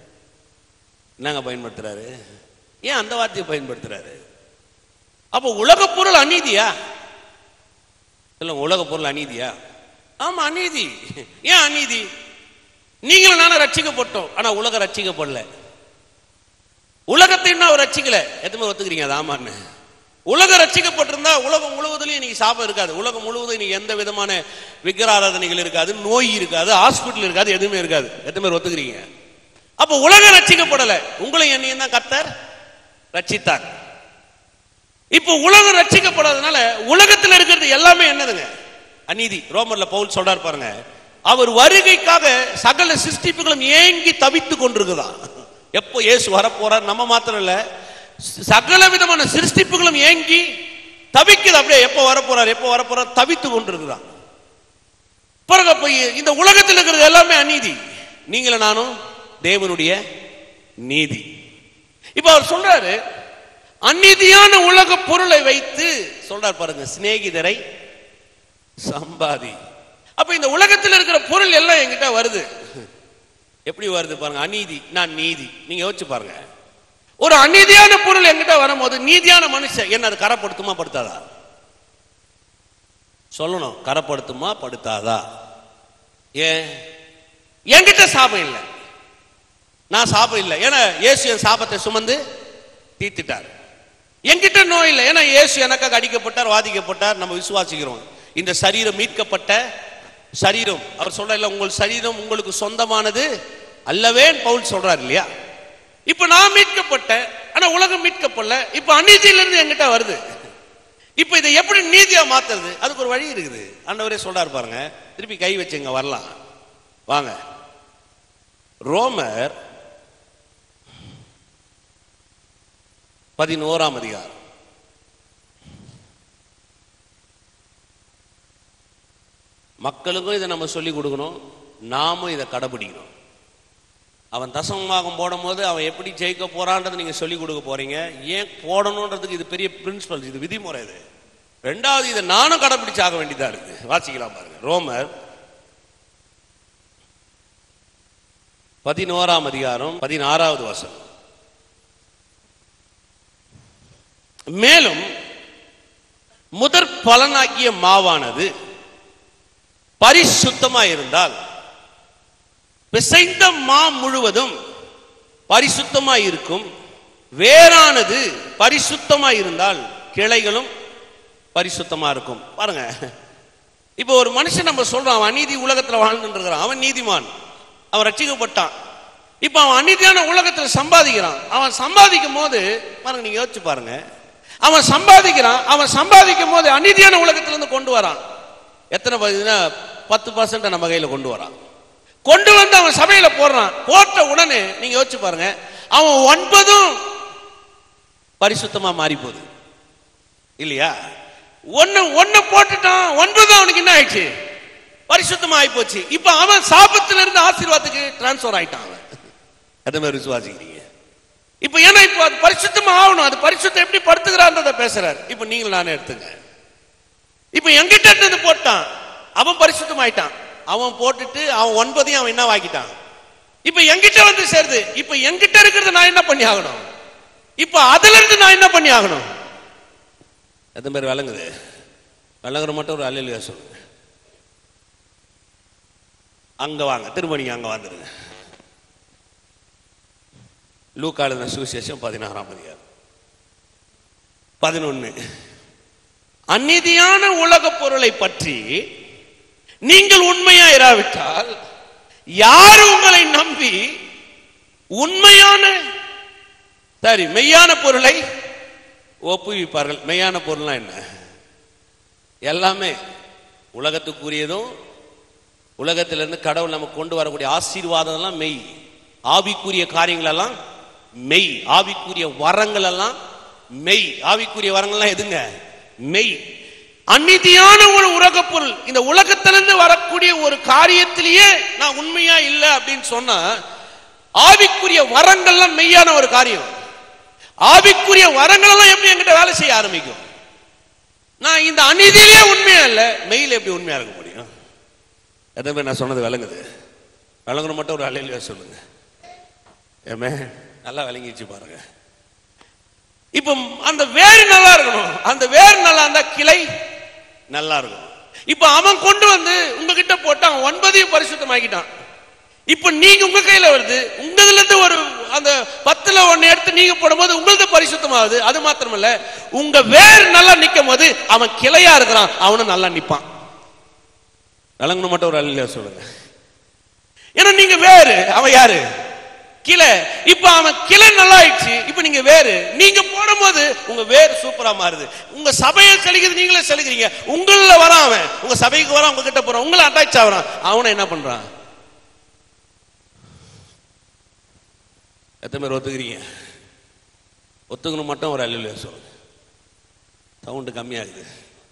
என்னங்க பயன்படுத்துறாரு ஏன் அந்த வார்த்தையை பயன்படுத்துறாரு அப்போ உலகப் பொருள் அநீதியா இல்ல உலகப் பொருள் அநீதியா ஆமா அநீதி ஏன் அநீதி நீங்களும் நானும் ரட்சிக்கப்பட்டோம் ஆனா உலகம் ரட்சிக்கப்படல உலகத்தை இன்னும் அவர் ரட்சிக்கல எத்தனை ஒத்துக்கிறீங்க அது ஆமான்னு உலகம் ரட்சிக்கப்பட்டிருந்தா உலகம் முழுவதும் இன்னைக்கு சாபம் இருக்காது உலகம் முழுவதும் இன்னைக்கு எந்த விதமான விக்கிராராதனைகள் இருக்காது நோய் இருக்காது ஹாஸ்பிட்டல் இருக்காது எதுவுமே இருக்காது எத்தனை பேர் ஒத்துக்கிறீங்க அப்போ உலகம் ரட்சிக்கப்படல உங்களை என்னையும் தான் கர்த்தர் ரட்சித்தார் இப்போ உலகம் ரட்சிக்கப்படாதனால உலகத்தில் இருக்கிறது எல்லாமே என்னதுங்க அநீதி ரோமர்ல பவுல் சொல்றாரு பாருங்க அவர் வருகைக்காக சகல சிருஷ்டிப்புகளும் ஏங்கி தவித்து கொண்டிருக்குதான் எப்போ இயேசு வரப்போறார் நம்ம மாத்திரம் இல்ல சகல விதமான சிருஷ்டிப்புகளும் ஏங்கி தவிக்குது அப்படியே எப்போ வரப்போறார் எப்போ வரப்போறார் தவித்து கொண்டிருக்குதான் பிறகு அப்ப இந்த உலகத்தில் இருக்கிறது எல்லாமே அநீதி நீங்களும் நானும் தேவனுடைய நீதி இப்ப அவர் சொல்றாரு அநீதியான உலக பொருளை வைத்து சொல்றார் பாருங்க சிநேகிதரை சம்பாதி அப்ப இந்த உலகத்தில் இருக்கிற பொருள் எல்லாம் என்கிட்ட வருது எப்படி வருது பாருங்க அநீதி நான் நீதி நீங்க யோசிச்சு பாருங்க ஒரு அநீதியான பொருள் என்கிட்ட வரும்போது நீதியான மனுஷன் என்ன அது கரப்படுத்துமா படுத்தாதா சொல்லணும் கரப்படுத்துமா படுத்தாதா ஏன் என்கிட்ட சாபம் இல்லை நான் சாபம் இல்லை ஏன்னா இயேசு என் சாபத்தை சுமந்து தீர்த்துட்டார் என்கிட்ட நோய் இல்லை ஏன்னா இயேசு எனக்காக அடிக்கப்பட்டார் வாதிக்கப்பட்டார் நம்ம விசுவாசிக்கிறோம் இந்த சரீரம் மீட்கப்பட்ட சரீரம் அவர் சொல்ற இல்ல உங்கள் சரீரம் உங்களுக்கு சொந்தமானது அல்லவேன் பவுல் சொல்றாரு இல்லையா இப்ப நான் மீட்கப்பட்டேன் ஆனா உலகம் மீட்கப்படல இப்ப அநீதியில இருந்து என்கிட்ட வருது இப்ப இதை எப்படி நீதியா மாத்துறது அதுக்கு ஒரு வழி இருக்குது ஆண்டவரே சொல்றாரு பாருங்க திருப்பி கை வச்சுங்க வரலாம் வாங்க ரோமர் பதினோராம் அதிகாரம் மக்களுக்கும் இதை நம்ம சொல்லி கொடுக்கணும் நாமும் இதை கடைபிடிக்கணும் அவன் தசமமாகம் போடும் போது அவன் எப்படி ஜெயிக்க போறான்றதை நீங்க சொல்லி கொடுக்க போறீங்க ஏன் போடணுன்றதுக்கு இது பெரிய பிரின்சிபல் இது விதிமுறை இது ரெண்டாவது இதை நானும் கடைபிடிச்சாக வேண்டியதா இருக்கு வாசிக்கலாம் பாருங்க ரோமர் பதினோராம் அதிகாரம் பதினாறாவது வசனம் மேலும் முதற் பலனாகிய மாவானது பரிசுத்தமா இருந்தால் பிசைந்த மா முழுவதும் பரிசுத்தமா இருக்கும் வேறானது பரிசுத்தமா இருந்தால் கிளைகளும் பரிசுத்தமா இருக்கும் பாருங்க இப்போ ஒரு மனுஷன் நம்ம சொல்றோம் அவன் அநீதி உலகத்துல வாழ்ந்துட்டு இருக்கிறான் அவன் நீதிமான் அவன் ரட்சிக்கப்பட்டான் இப்போ அவன் அநீதியான உலகத்துல சம்பாதிக்கிறான் அவன் சம்பாதிக்கும் போது பாருங்க நீங்க யோசிச்சு பாருங்க அவன் சம்பாதிக்கிறான் அவன் சம்பாதிக்கும் போது அநீதியான உலகத்துல இருந்து கொண்டு வரான் எத்தனை பார்த்தீங்கன்னா பத்து பர்சன்ட் நம்ம கையில கொண்டு வரான் கொண்டு வந்து அவன் சபையில போடுறான் போட்ட உடனே நீங்க யோசிச்சு பாருங்க அவன் ஒன்பதும் பரிசுத்தமா மாறி போகுது இல்லையா ஒன்னு ஒன்னு போட்டுட்டான் ஒன்பது அவனுக்கு என்ன ஆயிடுச்சு பரிசுத்தமா ஆகி போச்சு இப்ப அவன் சாபத்துல இருந்து ஆசீர்வாதத்துக்கு டிரான்ஸ்பர் ஆயிட்டான் அவன் அதே மாதிரி விசுவாசிக்கிறீங்க இப்ப ஏன்னா இப்ப அது பரிசுத்தமா ஆகணும் அது பரிசுத்தம் எப்படி படுத்துக்கிறான்றத பேசுறாரு இப்ப நீங்களும் நானே எடுத்துங்க இப்ப எங்கிட்ட இருந்து போட்டான் அவன் பரிசுத்தம் ஆயிட்டான் அவன் போட்டுட்டு அவன் ஒன்பதையும் அவன் என்ன வாங்கிட்டான் இப்ப எங்கிட்ட வந்து சேருது இப்ப எங்கிட்ட இருக்கிறது நான் என்ன பண்ணி ஆகணும் இப்ப அதுல இருந்து நான் என்ன பண்ணி ஆகணும் எத்தனை பேர் விளங்குது விளங்குற மட்டும் ஒரு அலையில சொல்லுங்க அங்க வாங்க திரும்ப நீங்க அங்க வந்துருங்க லூக்காளுன சுவிசேஷம் பதினாறாம் அதிகாரம் பதினொன்னு அந்நிதியான உலக பொருளை பற்றி நீங்கள் உண்மையா இராவிட்டால் யார் உங்களை நம்பி உண்மையான சரி மெய்யான பொருளை ஒப்புவிப்பார்கள் மெய்யான பொருள்னா என்ன எல்லாமே உலகத்துக்குரியதும் உலகத்திலிருந்து கடவுள் நமக்கு கொண்டு வரக்கூடிய ஆசீர்வாதம் எல்லாம் மெய் ஆவிக்குரிய காரியங்கள் எல்லாம் மெய் ஆவிக்குரிய வரங்கள் எல்லாம் மெய் ஆவிக்குரிய வரங்கள்லாம் எதுங்க மெய் அநீதியான ஒரு உலகப் பொருள் இந்த உலகத்திலிருந்து வரக்கூடிய ஒரு காரியத்திலேயே நான் உண்மையா இல்லை அப்படின்னு சொன்னா ஆவிக்குரிய வரங்கள்லாம் மெய்யான ஒரு காரியம் ஆவிக்குரிய வரங்கள் எல்லாம் எப்படி என்கிட்ட வேலை செய்ய ஆரம்பிக்கும் நான் இந்த அநீதியிலே உண்மையா இல்ல மெயில் எப்படி உண்மையா இருக்க முடியும் எத்தனை பேர் நான் சொன்னது விளங்குது விளங்குற மட்டும் ஒரு அலையில சொல்லுங்க ஏமே நல்லா விளங்கிச்சு பாருங்க இப்போ அந்த வேர் நல்லா இருக்கணும் அந்த வேர் நல்லா இருந்தா கிளை நல்லா இருக்கும் இப்போ அவன் கொண்டு வந்து உங்ககிட்ட போட்டு அவன் ஒன்பதையும் பரிசுத்தமாக்கிட்டான் இப்போ நீங்க உங்க கையில வருது உங்கதுல இருந்து ஒரு அந்த பத்துல ஒண்ணு எடுத்து நீங்க போடும்போது உங்களது பரிசுத்தமாகுது அது மாத்திரமல்ல உங்க வேர் நல்லா நிக்கும் போது அவன் கிளையா இருக்கிறான் அவனும் நல்லா நிப்பான் விளங்கணும் மட்டும் ஒரு அல்ல சொல்லுங்க ஏன்னா நீங்க வேறு அவன் யாரு கிளை இப்ப அவன் கிளை நல்லா ஆயிடுச்சு இப்ப நீங்க வேறு நீங்க போடும்போது உங்க வேர் சூப்பரா மாறுது உங்க சபையை செலுகிறது நீங்களே செலுகிறீங்க உங்கள வரான் அவன் உங்க சபைக்கு வரான் உங்க கிட்ட போறான் உங்களை அட்டாச் ஆகுறான் அவனை என்ன பண்றான் எத்தனை பேர் ஒத்துக்கிறீங்க ஒத்துக்கணும் மட்டும் ஒரு அல்ல சொல்லுங்க சவுண்டு கம்மியாகுது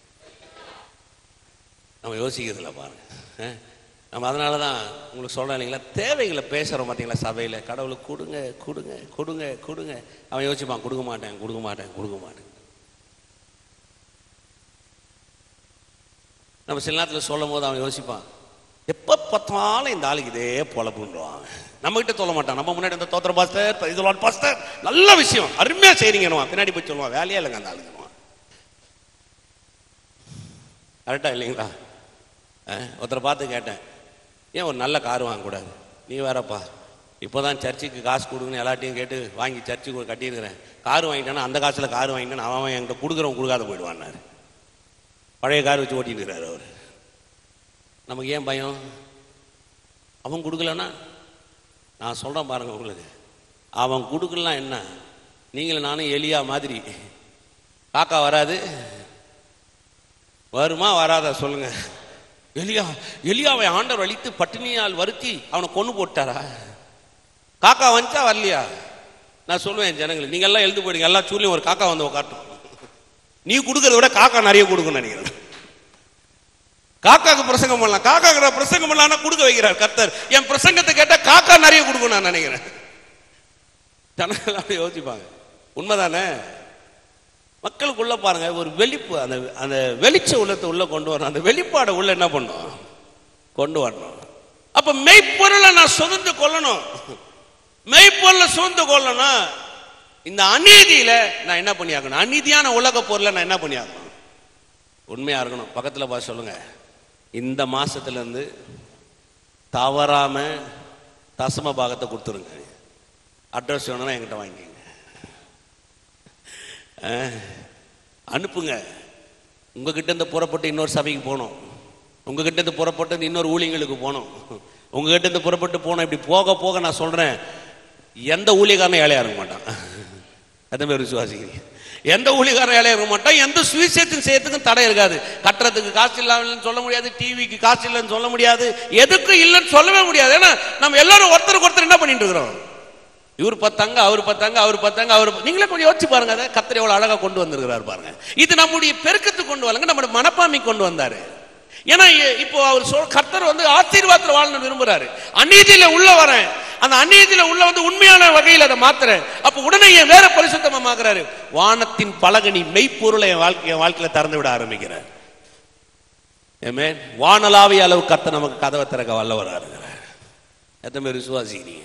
நம்ம யோசிக்கிறதில்ல பாருங்க அஹ்? நம்ம அதனால தான் உங்களுக்கு சொல்கிறேன் இல்லைங்களா தேவைகளை பேசுகிறோம் பார்த்தீங்களா சபையில் கடவுளுக்கு கொடுங்க கொடுங்க கொடுங்க கொடுங்க அவன் யோசிப்பான் கொடுக்க மாட்டேன் கொடுக்க மாட்டேன் கொடுக்க மாட்டேன் நம்ம சில நேரத்தில் சொல்லும் போது அவன் யோசிப்பான் எப்போ பார்த்தாலும் இந்த ஆளுக்கு இதே பொழப்புன்றான் நம்ம கிட்ட சொல்ல மாட்டான் நம்ம முன்னாடி இந்த தோத்திர பாஸ்டர் இதெல்லாம் பாஸ்டர் நல்ல விஷயம் அருமையா செய்றீங்கன்னுவான் பின்னாடி போய் சொல்லுவான் வேலையே இல்லைங்க அந்த ஆளுக்குவான் கரெக்டா இல்லைங்களா அஹ், ஒருத்தரை பார்த்து கேட்டேன் ஏன் ஒரு நல்ல கார் வாங்கக்கூடாது நீ வேறப்பா இப்போதான் சர்ச்சுக்கு காசு கொடுங்கன்னு எல்லாத்தையும் கேட்டு வாங்கி சர்ச்சுக்கு கட்டியிருக்கிறேன் கார் வாங்கிட்டானா அந்த காசில் கார் வாங்கிட்டான் அவன் அவன் என்கிட்ட கொடுக்குறவன் கொடுக்காத போயிடுவான்னாரு பழைய கார் வச்சு ஓட்டிட்டு இருக்கிறாரு அவர் நமக்கு ஏன் பயம் அவன் கொடுக்கலன்னா நான் சொல்கிறேன் பாருங்க உங்களுக்கு அவன் கொடுக்கலாம் என்ன நீங்களும் நானும் எலியா மாதிரி காக்கா வராது வருமா வராதா சொல்லுங்க எலியா எலியாவை ஆண்டவர் அழித்து பட்டினியால் வருத்தி அவனை கொண்டு போட்டாரா காக்கா வந்துச்சா வரலையா நான் சொல்லுவேன் ஜனங்களுக்கு நீங்க எல்லாம் எழுந்து போயிடுங்க எல்லா சூழ்நிலையும் ஒரு காக்கா வந்து உட்காட்டும் நீ கொடுக்கறத விட காக்கா நிறைய கொடுக்கும்னு நினைக்கிறேன் காக்காக்கு பிரசங்கம் பண்ணலாம் காக்காக்கு பிரசங்கம் பண்ணலாம் கொடுக்க வைக்கிறார் கர்த்தர் என் பிரசங்கத்தை கேட்டா காக்கா நிறைய கொடுக்கும் நான் நினைக்கிறேன் ஜனங்கள் அப்படி யோசிப்பாங்க உண்மைதானே மக்களுக்குள்ள பாருங்க ஒரு வெளிப்பு அந்த அந்த வெளிச்ச உள்ளத்தை உள்ள கொண்டு வரணும் அந்த வெளிப்பாடை உள்ள என்ன பண்ணும் கொண்டு வரணும் அப்ப மெய்ப்பொருளை நான் சுதந்து கொள்ளணும் மெய்ப்பொருளை சுதந்து கொள்ளணும் இந்த அநீதியில நான் என்ன பண்ணியாக்கணும் அநீதியான உலக பொருளை நான் என்ன பண்ணியாக்கணும் உண்மையா இருக்கணும் பக்கத்துல பார்த்து சொல்லுங்க இந்த மாசத்துல இருந்து தவறாம தசம பாகத்தை கொடுத்துருங்க அட்ரஸ் வேணும்னா என்கிட்ட வாங்கிக்கங்க அஹ், அனுப்புங்க உங்ககிட்ட இருந்து புறப்பட்டு இன்னொரு சபைக்கு போகணும் உங்ககிட்ட இருந்து புறப்பட்டு இந்த இன்னொரு ஊழியங்களுக்கு போகணும் உங்ககிட்ட இருந்து புறப்பட்டு போனோம் இப்படி போக போக நான் சொல்றேன் எந்த ஊழியக்காரனும் ஏழையா இருக்க மாட்டான் எத்தனை பேர் விசுவாசிக்கிறீங்க எந்த ஊழியக்காரன் ஏழையா இருக்க மாட்டான் எந்த சுவிசேஷத்தின் செய்யறதுக்கும் தடை இருக்காது கட்டுறதுக்கு காசு இல்லாமல்னு சொல்ல முடியாது டிவிக்கு காசு இல்லைன்னு சொல்ல முடியாது எதுக்கும் இல்லைன்னு சொல்லவே முடியாது ஏன்னா நம்ம எல்லாரும் ஒருத்தருக்கு ஒருத்தர் என்ன பண்ணிட்டு இருக்கிறோம் இவர் பத்தாங்க அவர் பத்தாங்க அவர் பத்தாங்க அவர் ப- நீங்களே கொஞ்சம் யோசிச்சு பாருங்க அதை கத்தர் எவ்வளவு அழகா கொண்டு வந்திருக்கிறார் பாருங்க இது நம்முடைய பெருக்கத்துக்கு கொண்டு வரலங்க நம்முடைய மனப்பான்மை கொண்டு வந்தாரு ஏன்னா இ- இப்போ அவர் சொல் கர்த்தர் வந்து ஆசீர்வாதத்துல வாழணும் விரும்புறாரு அநீதியில உள்ள வரேன் அந்த அநீதியில உள்ள வந்து உண்மையான வகையில் அதை மாத்துறேன் அப்ப உடனே என் வேற பரிசுத்தமா மாக்குறாரு வானத்தின் பலகனி மெய்ப்பொருளை என் வாழ்க்கை என் வாழ்க்கையில திறந்து விட ஆரம்பிக்கிறார் ஏமே வானலாவிய அளவு கர்த்தர் நமக்கு கதவை திறக்க வல்லவரா இருக்கிறார் எத்தனை பேர் விசுவாசிக்கிறீங்க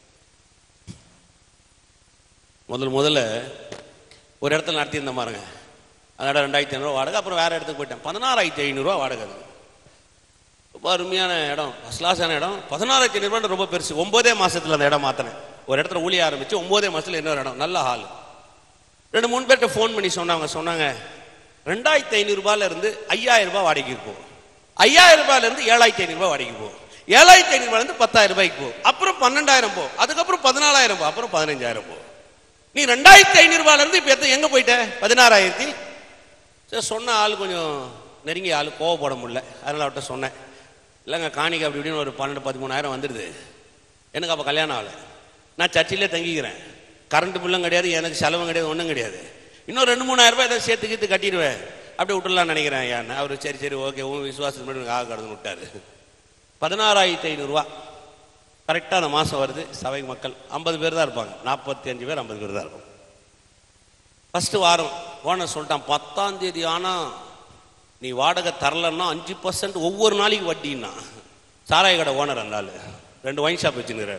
முதல் முதல்ல ஒரு இடத்துல நடத்தியிருந்த பாருங்க அந்த இடம் ரெண்டாயிரத்தி ஐநூறுவா வாடகை அப்புறம் வேற இடத்துக்கு போயிட்டேன் பதினாறாயிரத்தி ஐநூறுரூவா வாடகை அது ரொம்ப அருமையான இடம் ஃபஸ்ட் கிளாஸான இடம் பதினாறாயிரத்தி ஐநூறுரூவா ரொம்ப பெருசு ஒன்பதே மாசத்துல அந்த இடம் மாத்தினேன் ஒரு இடத்துல ஊழிய ஆரம்பிச்சு ஒன்பதே மாசத்துல இன்னொரு இடம் நல்ல ஹால் ரெண்டு மூணு பேர்கிட்ட ஃபோன் பண்ணி சொன்னாங்க சொன்னாங்க ரெண்டாயிரத்தி ஐநூறுரூபால இருந்து ஐயாயிரம் ரூபாய் வாடகைக்கு போ ஐயாயிரம் ரூபாயில இருந்து ஏழாயிரத்தி ஐநூறுரூபா வாடகைக்கு போ ஏழாயிரத்தி ஐநூறுபால இருந்து பத்தாயிரம் ரூபாய்க்கு போ அப்புறம் பன்னெண்டாயிரம் போ அதுக்கப்புறம் பதினாலாயிரம் போ அப்புறம் பதினஞ்சாயிரம் போ நீ ரெண்டாயிரத்தி ஐநூறு ரூபாயில இருந்து இப்ப எத்த- எங்க போயிட்ட பதினாறாயிரத்தி சரி சொன்ன ஆள் கொஞ்சம் நெருங்கிய ஆள் கோவப்பட முடியல அதனால அவர்கிட்ட சொன்னேன் இல்லைங்க காணிக்க அப்படி இப்படின்னு ஒரு பன்னெண்டு பதிமூணாயிரம் வந்துடுது எனக்கு அப்போ கல்யாணம் ஆகலை நான் சர்ச்சிலே தங்கிக்கிறேன் கரண்ட் பில்லும் கிடையாது எனக்கு செலவும் கிடையாது ஒன்றும் கிடையாது இன்னும் ரெண்டு மூணாயிரம் ரூபாய் ஏதாவது சேர்த்து கீத்து கட்டிடுவேன் அப்படியே விட்டுடலாம்னு நினைக்கிறேன் ஐயான்னு அவர் சரி சரி ஓகே உன் விசுவாசத்துக்கு மட்டும் எனக்கு ஆக கடந்து விட்டாரு பதினாறாயிரத்தி ஐநூறுரூவா கரெக்டாக அந்த மாதம் வருது சபை மக்கள் ஐம்பது பேர் தான் இருப்பாங்க நாற்பத்தி அஞ்சு பேர் ஐம்பது பேர் தான் இருப்பாங்க ஃபர்ஸ்ட் வாரம் ஓனர் சொல்லிட்டான் பத்தாம் தேதி ஆனால் நீ வாடகை தரலன்னா அஞ்சு பர்சன்ட் ஒவ்வொரு நாளைக்கு வட்டின்னா சாராய கடை ஓனர் அந்த ஆளு ரெண்டு ஒயின் ஷாப் வச்சுருக்கிறார்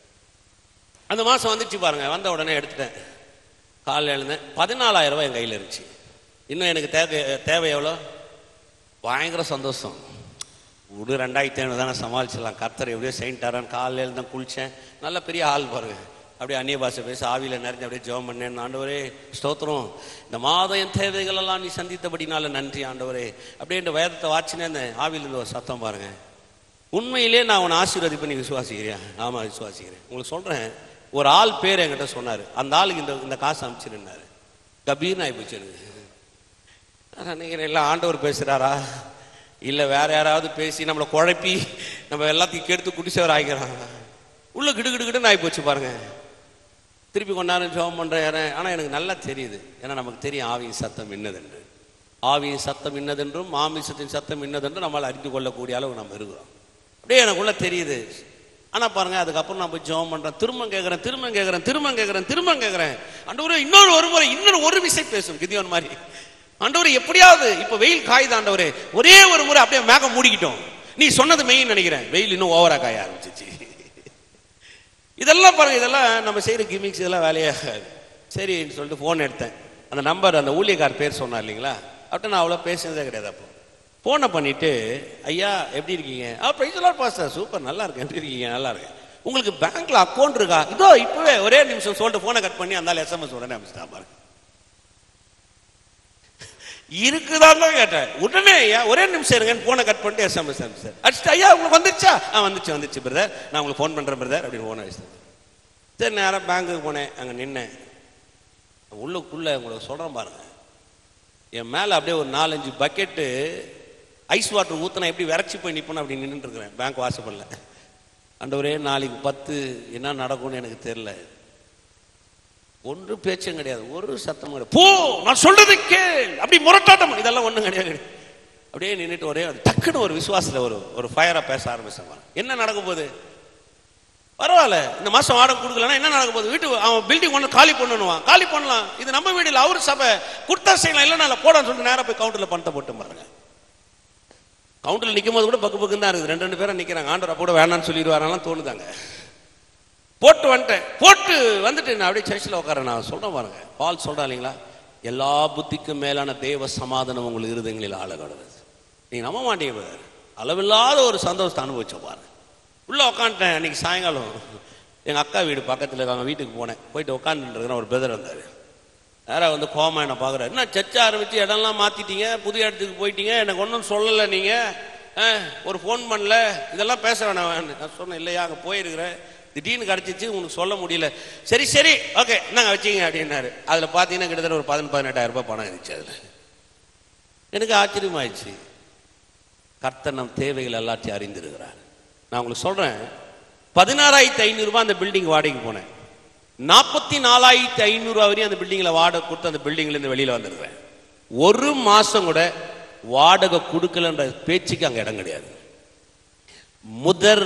அந்த மாதம் வந்துச்சு பாருங்க வந்த உடனே எடுத்துட்டேன் காலையில் எழுந்தேன் பதினாலாயிரம் ரூபாய் என் கையில் இருந்துச்சு இன்னும் எனக்கு தேவை தேவை எவ்வளோ பயங்கர சந்தோஷம் விடு ரெண்டாயிரத்தி ஐநூறு தானே சமாளிச்சிடலாம் கர்த்தர் எப்படியோ செயின்ட்டாரான்னு காலையில் எழுந்தேன் குளித்தேன் நல்ல பெரிய ஆள் பாருங்க அப்படியே அந்நிய பாஷை பேச ஆவியில் நிறைஞ்சு அப்படியே ஜெபம் பண்ணேன் ஆண்டவரே ஸ்தோத்திரம் இந்த மாதம் என் தேவைகள் எல்லாம் நீ சந்தித்தபடினால நன்றி ஆண்டவரே அப்படியே இந்த வேதத்தை வாச்சினே அந்த ஆவியிலிருந்து ஒரு சத்தம் பாருங்க உண்மையிலே நான் உன்னை ஆசீர்வதிப்பை நீ விசுவாசிக்கிறியா ஆமா விசுவாசிக்கிறேன் உங்களுக்கு சொல்றேன் ஒரு ஆள் பேர் என்கிட்ட சொன்னார் அந்த ஆளுக்கு இந்த இந்த காசு அனுப்பிச்சிருந்தாரு கபீர்னு ஆகிப்போச்சு எனக்கு நான் நினைக்கிறேன் இல்லை ஆண்டவர் பேசுகிறாரா இல்லை வேற யாராவது பேசி நம்மளை குழப்பி நம்ம எல்லாத்தையும் கெடுத்து குடிச்சவர் ஆகிக்கிறான் உள்ள கிடு கிடு கிடுன்னு ஆகி போச்சு பாருங்க திருப்பி கொண்டாரு ஜெபம் பண்ணுறேன் ஆனால் எனக்கு நல்லா தெரியுது ஏன்னா நமக்கு தெரியும் ஆவியின் சத்தம் என்னதென்று ஆவியின் சத்தம் இன்னதென்றும் மாமிசத்தின் சத்தம் இன்னதென்றும் நம்மால் அறிந்து கொள்ளக்கூடிய அளவு நம்ம இருக்கிறோம் அப்படியே எனக்குள்ள தெரியுது ஆனால் பாருங்க அதுக்கப்புறம் நான் போய் ஜெபம் பண்ணுறேன் திரும்ப கேட்குறேன் திரும்ப கேட்குறேன் திரும்ப கேட்குறேன் திரும்ப கேட்குறேன் ஆண்டவரே இன்னொரு ஒரு முறை இன்னொரு ஒரு விசை பேசும் கிதியோன் மாதிரி ஆண்டவரே எப்படியாவது இப்போ வெயில் காயுது ஆண்டவரே ஒரே ஒரு முறை அப்படியே மேகம் மூடிக்கிட்டோம் நீ சொன்னது மெயின் நினைக்கிறேன் வெயில் இன்னும் ஓவரா காய ஆரம்பிச்சிச்சு இதெல்லாம் பாருங்க இதெல்லாம் நம்ம செய்யற கிமிக்ஸ் இதெல்லாம் வேலையாகாது சரின்னு சொல்லிட்டு ஃபோன் எடுத்தேன் அந்த நம்பர் அந்த ஊழியக்கார் பேர் சொன்னார் இல்லைங்களா அவர்கிட்ட நான் அவ்வளோ பேசினதே கிடையாது அப்போ ஃபோனை பண்ணிட்டு ஐயா எப்படி இருக்கீங்க ஆ பிரைஸ் பாஸ்டர் சூப்பர் நல்லா இருக்கேன் எப்படி இருக்கீங்க நல்லா இருக்கேன் உங்களுக்கு பேங்க்ல அக்கௌண்ட் இருக்கா இதோ இப்பவே ஒரே நிமிஷம் சொல்லிட்டு ஃபோனை கட் பண்ணி அந்த எஸ்எம்எஸ் உடனே அனுப்பிச்சிட்டா பாருங்க இருக்குதான் தான் கேட்டேன் உடனே ஐயா ஒரே நிமிஷம் இருங்கன்னு போனை கட் பண்ணிட்டு எஸ்எம்எஸ் அனுப்பிச்சார் அடிச்சுட்டு ஐயா உங்களுக்கு வந்துருச்சா ஆ வந்துச்சு வந்துச்சு பிரதர் நான் உங்களுக்கு ஃபோன் பண்றேன் பிரதர் அப்படின்னு ஃபோன் அடிச்சேன் சரி நேராக பேங்க்குக்கு போனேன் அங்கே நின்னேன் உள்ளுக்குள்ள உங்களுக்கு சொல்றேன் பாருங்க என் மேலே அப்படியே ஒரு நாலஞ்சு பக்கெட்டு ஐஸ் வாட்டர் ஊற்றினா எப்படி விரைச்சி போய் நிற்பேன் அப்படி நின்றுட்டு இருக்கிறேன் பேங்க் வாசப்படல ஆண்டவரே நாளைக்கு பத்து என்ன நடக்கும்னு எனக்கு தெரியல ஒன்று பேச்சும் கிடையாது ஒரு சத்தம் கிடையாது போ நான் சொல்றது கேள் அப்படி முரட்டாட்டம் இதெல்லாம் ஒண்ணும் கிடையாது அப்படியே நின்னுட்டு ஒரே டக்குன்னு ஒரு விசுவாசத்துல ஒரு ஒரு ஃபயரா பேச ஆரம்பிச்சாங்க என்ன நடக்க போகுது பரவாயில்ல இந்த மாசம் வாடகை கொடுக்கலன்னா என்ன நடக்க போகுது வீட்டு அவன் பில்டிங் ஒன்று காலி பண்ணணுவான் காலி பண்ணலாம் இது நம்ம வீடு இல்லை அவர் சபை கொடுத்தா செய்யலாம் இல்லைன்னா இல்லை போடான்னு சொல்லிட்டு நேரா போய் கவுண்டர்ல பணத்தை போட்டு பாருங்க கவுண்டர்ல நிற்கும் போது கூட பக்கு பக்குன்னு தான் இருக்குது ரெண்டு ரெண்டு பேரும் நிக்கிறாங்க ஆண்டவர் அப்போ கூட வேணாம்னு சொல்லிடுவாரெல்லாம் தோணுதாங்க போட்டு வந்துட்டேன் போட்டு வந்துட்டு நான் அப்படியே சர்ச்சில் உட்காரேன் நான் சொல்றேன் பாருங்க பால் சொல்றேன் இல்லைங்களா எல்லா புத்திக்கும் மேலான தேவ சமாதானம் உங்களுக்கு இருதயங்களில் ஆள கடவுது நீங்க நம்ப மாட்டீங்க brother. அளவில்லாத ஒரு சந்தோஷத்தை அனுபவிச்ச பாருங்க உள்ள உட்காந்துட்டேன் அன்னைக்கு சாயங்காலம் எங்க அக்கா வீடு பக்கத்துல இருக்காங்க வீட்டுக்கு போனேன் போயிட்டு உட்காந்துட்டு ஒரு பிரதர் வந்தாரு நேரா வந்து கோமா என்ன பார்க்குறாரு என்ன சர்ச்சை ஆரம்பிச்சு இடம்லாம் மாத்திட்டீங்க புது இடத்துக்கு போயிட்டீங்க எனக்கு ஒன்றும் சொல்லலை நீங்க ஆ, ஒரு ஃபோன் பண்ணல இதெல்லாம் பேச வேணாம் நான் சொன்னேன் இல்லையா அங்கே போயிருக்கிறேன் திடீர்னு கிடச்சிச்சு உனக்கு சொல்ல முடியல சரி சரி ஓகே என்னங்க வச்சிங்க அப்படின்னாரு அதில் பார்த்தீங்கன்னா கிட்டத்தட்ட ஒரு பதினெட்டு பதினெட்டாயிரம் ரூபாய் பணம் இருந்துச்சு அதில் எனக்கு ஆச்சரியமாயிடுச்சு கர்த்தர் நம் தேவைகள் எல்லாத்தையும் அறிந்திருக்கிறார் நான் உங்களுக்கு சொல்றேன் பதினாறாயிரத்தி ஐநூறுரூபா அந்த பில்டிங் வாடகைக்கு போனேன் நாற்பத்தி நாலாயிரத்தி ஐநூறுரூவா வரையும் அந்த பில்டிங்கில் வாடகை கொடுத்து அந்த buildingல இருந்து வெளியில் வந்துருவேன் ஒரு மாசம் கூட வாடகை கொடுக்கலன்ற பேச்சுக்கு அங்கே இடம் கிடையாது முதற்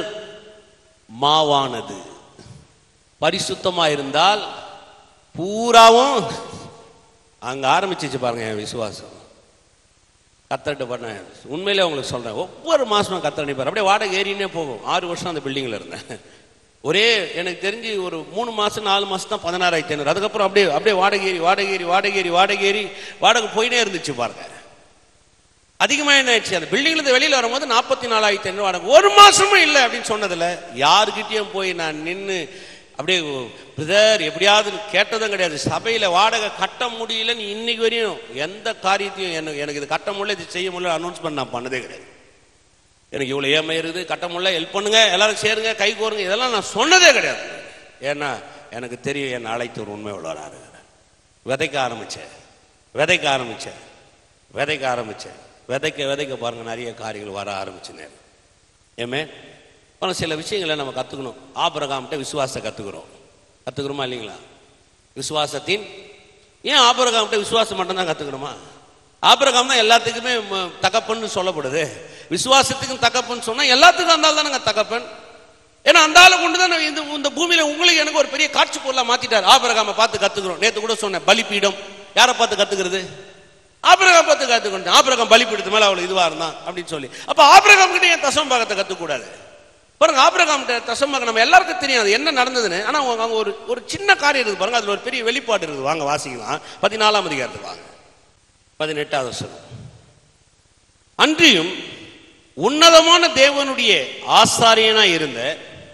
மாவானது பரிசுத்தமா இருந்தால் பூராவும் அங்க ஆரம்பிச்சிச்சு பாருங்க என் விசுவாசம் கத்தர்கிட்ட பண்ணேன் உண்மையிலே உங்களுக்கு சொல்றேன் ஒவ்வொரு மாசமும் கத்தர் நிற்பார் அப்படியே வாடகை ஏறினே போகும் ஆறு வருஷம் அந்த பில்டிங்ல இருந்தேன் ஒரே எனக்கு தெரிஞ்சு ஒரு மூணு மாசம் நாலு மாசம் தான் பதினாறாயிரத்தி ஐநூறு அதுக்கப்புறம் அப்படியே அப்படியே வாடகை ஏறி வாடகை ஏறி வாடகை ஏறி வாடகை ஏறி வாடகை போயினே இருந்துச்சு பாருங்க அதிகமா என்ன ஆயிடுச்சு அந்த பில்டிங்ல இருந்து வெளியில வரும்போது நாற்பத்தி நாலாயிரத்தி ஐநூறு வாடகை ஒரு மாசமும் இல்லை அப்படின்னு சொன்னதுல யாருக்கிட்டயும் போய் நான் நின்னு அப்படியே பிரதர் எப்படியாவது கேட்டதும் கிடையாது சபையில வாடகை கட்ட முடியலன்னு இன்னைக்கு வரையும் எந்த காரியத்தையும் எனக்கு எனக்கு இது கட்ட முடியல இது செய்ய முடியல அனௌன்ஸ்மெண்ட் நான் பண்ணதே கிடையாது எனக்கு இவ்வளோ ஏமை இருக்குது கட்ட முடியல ஹெல்ப் பண்ணுங்க எல்லாரும் சேருங்க கை கோருங்க இதெல்லாம் நான் சொன்னதே கிடையாது ஏன்னா எனக்கு தெரியும் என் அழைத்து ஒரு உண்மை உள்ளவராக இருக்கிறார் விதைக்க ஆரம்பித்தேன் விதைக்க ஆரம்பித்தேன் விதைக்க ஆரம்பித்தேன் விதைக்க விதைக்க பாருங்க நிறைய காரியங்கள் வர ஆரம்பிச்சுன்னு ஏமே அப்புறம் சில விஷயங்களை நம்ம கற்றுக்கணும் ஆபரகாம்கிட்ட விசுவாசத்தை கற்றுக்குறோம் கற்றுக்குறோமா இல்லைங்களா விசுவாசத்தின் ஏன் ஆபரகாம்கிட்ட விசுவாசம் மட்டும்தான் கற்றுக்கணுமா ஆபரகாம் தான் எல்லாத்துக்குமே ம- தகப்பன்னு சொல்லப்படுது விசுவாசத்துக்கும் தகப்பன்னு சொன்னால் எல்லாத்துக்கும் அந்த ஆள் தானங்க தகப்பன் ஏன்னா அந்த ஆளை கொண்டு தான் நான் இந்த இந்த பூமியில உங்களுக்கு எனக்கு ஒரு பெரிய காட்சி பொருளா மாத்திட்டார் ஆபரகாம பார்த்து கத்துக்கிறோம் நேத்து கூட சொன்னேன் பலிபீடம் யாரை பார்த்து கத்துக்கிறது ஆபிரகாம் பார்த்து கத்துக்கணும் ஆபிரகாம் பலிபீடத்து மேல அவ்வளவு இதுவா இருந்தான் அப்படின்னு சொல்லி அப்ப ஆபிரகாம் கிட்ட ஏன் தசம் பாகத்தை கத்துக்கூடாது பாருங்க ஆபிரகாம் தசம் பாகம் நம்ம எல்லாருக்கும் தெரியும் அது என்ன நடந்ததுன்னு ஆனா அவங்க அங்க ஒரு ஒரு சின்ன காரியம் இருக்குது பாருங்க அதுல ஒரு பெரிய வெளிப்பாடு இருக்குது வாங்க வாசிக்கலாம் பதினாலாம் அதிகாரத்துக்கு வாங்க பதினெட்டாவது வசனம் அன்றியும் உன்னதமான தேவனுடைய ஆசாரியனா இருந்த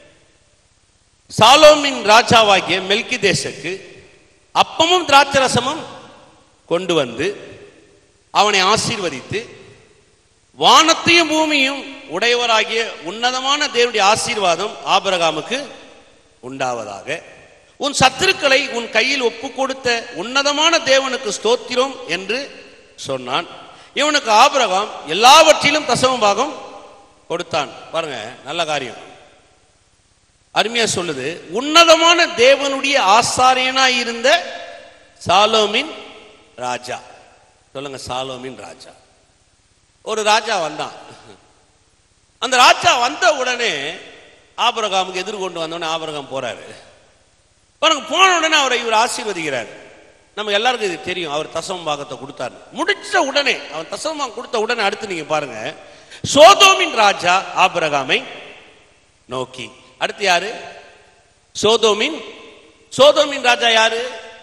சாலோமின் ராஜாவாகிய மெல்கி தேசக்கு அப்பமும் திராட்சரசமும் கொண்டு வந்து அவனை ஆசீர்வதித்து வானத்தையும் பூமியும் உடையவராகிய உன்னதமான தேவனுடைய ஆசீர்வாதம் ஆபிரகாமுக்கு உண்டாவதாக உன் சத்துருக்களை உன் கையில் ஒப்பு கொடுத்த உன்னதமான தேவனுக்கு ஸ்தோத்திரம் என்று சொன்னான் இவனுக்கு ஆபிரகாம் எல்லாவற்றிலும் தசம பாகம் கொடுத்தான் பாருங்க நல்ல காரியம் அருமையா சொல்லுது உன்னதமான தேவனுடைய ஆசாரியனா இருந்த சாலோமின் ராஜா சொல்லுங்க சாலோமின் ராஜா ஒரு ராஜா வந்தான் அந்த ராஜா வந்த உடனே ஆபரகாமுக்கு எதிர்கொண்டு வந்தோடனே ஆபரகாம் போறாரு பாருங்க போன உடனே அவரை இவர் ஆசீர்வதிக்கிறார் நம்ம எல்லாருக்கும் இது தெரியும் அவர் தசம பாகத்தை கொடுத்தாரு முடிச்ச உடனே அவன் தசம பாகம் கொடுத்த உடனே அடுத்து நீங்க பாருங்க சோதோமின் ராஜா ஆபரகாமை நோக்கி அடுத்து யாரு சோதோமின் சோதோமின் ராஜா யாரு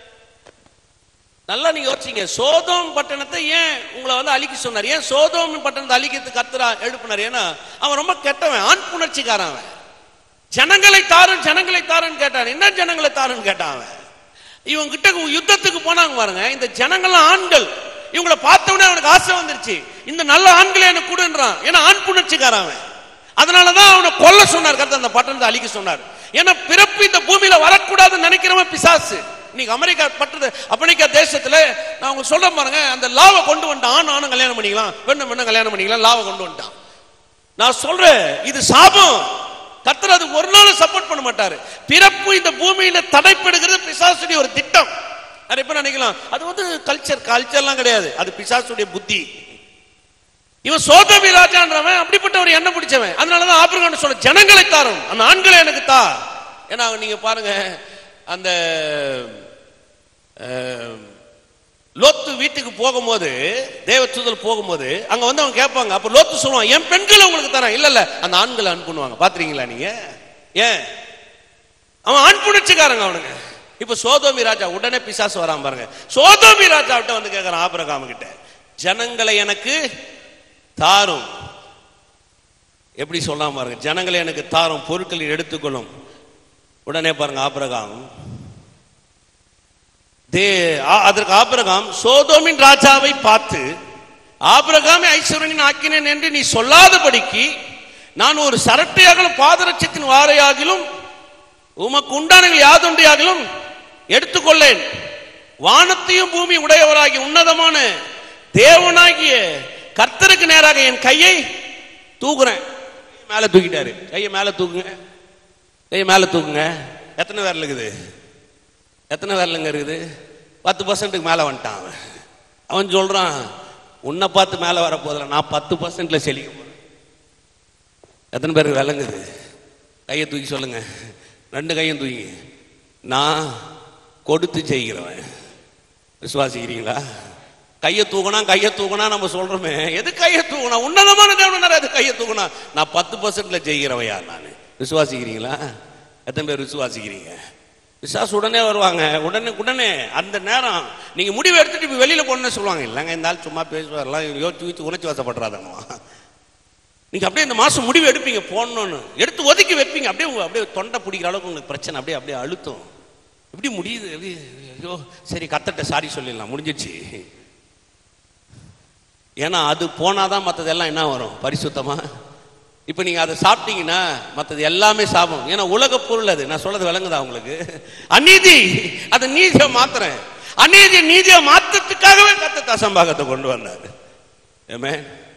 நல்லா நீங்க யோசிச்சீங்க சோதோம் பட்டணத்தை ஏன் உங்களை வந்து அழிக்க சொன்னார் ஏன் சோதோம் பட்டணத்தை அழிக்கிறதுக்கு கத்துறா எழுப்பினார் ஏன்னா அவன் ரொம்ப கெட்டவன் ஆண் புணர்ச்சிக்காரன் அவன் ஜனங்களை தாரும் ஜனங்களை தாருன்னு கேட்டான் என்ன ஜனங்களை தாருன்னு கேட்டான் அவன் இவன் கிட்ட யுத்தத்துக்கு போனாங்க பாருங்க இந்த ஜனங்கள்லாம் ஆண்கள் இவங்களை பார்த்த உடனே அவனுக்கு ஆசை வந்துருச்சு இந்த நல்ல ஆண்களை எனக்கு கொடுன்றான் ஏன்னா ஆண் புணர்ச்சிக்காரன் அவன் அதனாலதான் அவனை கொல்ல சொன்னார் கருத்து அந்த பட்டணத்தை அழிக்க சொன்னார் ஏன்னா பிறப்பு இந்த பூமியில வரக்கூடாதுன்னு நினைக்கிறவன் பிசாசு இன்னைக்கு அமெரிக்கா பட்டது அமெரிக்கா தேசத்துல நான் உங்களுக்கு சொல்ல பாருங்க அந்த லாவை கொண்டு வந்துட்டான் ஆண் ஆணும் கல்யாணம் பண்ணிக்கலாம் பெண்ணு பெண்ணு கல்யாணம் பண்ணிக்கலாம் லாவை கொண்டு வந்துட்டான் நான் சொல்றேன் இது சாபம் கர்த்தர் அதுக்கு ஒரு நாளும் சப்போர்ட் பண்ண மாட்டாரு பிறப்பு இந்த பூமியில தடைப்படுகிறது பிசாசுடைய ஒரு திட்டம் நிறைய பேர் நினைக்கலாம் அது வந்து கல்ச்சர் கல்ச்சர்லாம் கிடையாது அது பிசாசுடைய புத்தி இவன் சோதமி ராஜான்றவன் அப்படிப்பட்ட ஒரு எண்ணம் பிடிச்சவன் அதனாலதான் ஆபிரகாம் சொல்ல ஜனங்களை தாரும் அந்த ஆண்களை எனக்கு தா ஏன்னா நீங்க பாருங்க அந்த அஹ், லோத்து வீட்டுக்கு போகும்போது தேவதூதல் போகும்போது அங்க வந்து அவங்க கேட்பாங்க அப்ப லோத்து சொல்லுவான் என் பெண்களை உங்களுக்கு தரேன் இல்ல இல்ல அந்த ஆண்களை அனுப்புவாங்க பாத்துறீங்களா நீங்க ஏன் அவன் ஆண் புணர்ச்சிக்காரங்க அவனுங்க இப்ப சோதோமி ராஜா உடனே பிசாசு வராம பாருங்க சோதோமி ராஜா விட்ட வந்து கேட்கறான் ஆபிரகாம் கிட்ட ஜனங்களை எனக்கு தாரும் எப்படி சொல்லாம பாருங்க ஜனங்களை எனக்கு தாரும் பொருட்களை எடுத்துக்கொள்ளும் உடனே பாருங்க ஆபிரகாம் தே ஆ- அதற்கு ஆபிரகாம் சோதோமின் ராஜாவை பார்த்து ஆபிரகாமை ஐஸ்வரனின் ஆக்கினேன் என்று நீ சொல்லாதபடிக்கு நான் ஒரு சரட்டையாகலும் பாதரட்சத்தின் வாரையாகிலும் உமக்கு உண்டானங்கள் யாதொன்றையாகிலும் எடுத்துக்கொள்ளேன் வானத்தையும் பூமி உடையவராகிய உன்னதமான தேவனாகிய கர்த்தருக்கு நேராக என் கையை தூக்குறேன் மேல தூக்கிட்டாரு கையை மேல தூக்குங்க கையை மேல தூக்குங்க எத்தனை பேர்ல இருக்குது எத்தனை வேலைங்க இருக்குது பத்து பர்சன்ட்டுக்கு மேலே வந்துட்டான் அவன் அவன் சொல்றான் உன்னை பார்த்து மேலே வர போதில்ல நான் பத்து பர்சன்ட்ல செழிக்க போறேன் எத்தனை பேருக்கு விளங்குது கையை தூக்கி சொல்லுங்க ரெண்டு கையும் தூக்கி நான் கொடுத்து செய்கிறவன் விசுவாசிக்கிறீங்களா கையை தூக்கினா கையை தூக்கினா நம்ம சொல்றோமே எது கையை தூக்கினா உன்னதமான தேவனார் அது கையை தூக்கினா நான் பத்து பர்சன்ட்ல செய்கிறவையா நான் விசுவாசிக்கிறீங்களா எத்தனை பேர் விசுவாசிக்கிறீங்க விசாசு உடனே வருவாங்க உடனே உடனே அந்த நேரம் நீங்க முடிவு எடுத்துட்டு இப்ப வெளியில போகணும்னு சொல்லுவாங்க இல்லைங்க இந்த ஆள் சும்மா பேசுவார்லாம் யோசிச்சு யோசிச்சு உணர்ச்சி வசப்படுறாதம்மா நீங்க அப்படியே இந்த மாசம் முடிவு எடுப்பீங்க போடணும்னு எடுத்து ஒதுக்கி வைப்பீங்க அப்படியே உங்க- அப்படியே தொண்டை பிடிக்கிற அளவுக்கு உங்களுக்கு பிரச்சனை அப்படியே அப்படியே அழுத்தம் எப்படி முடியுது எப்படி ஐயோ சரி கத்தட்ட சாரி சொல்லிடலாம் முடிஞ்சிச்சு ஏன்னா அது போனாதான் மற்றதெல்லாம் என்ன வரும் பரிசுத்தமா இப்போ நீங்க அதை சாப்பிட்டீங்கன்னா மற்றது எல்லாமே சாபம் ஏன்னா உலக பொருள் அது நான் சொல்றது விளங்குதா உங்களுக்கு அநீதி அதை நீதியை மாத்துறேன் அநீதியை நீதியை மாத்தத்துக்காகவே கத்த தசம்பாகத்தை கொண்டு வந்தார் ஏமே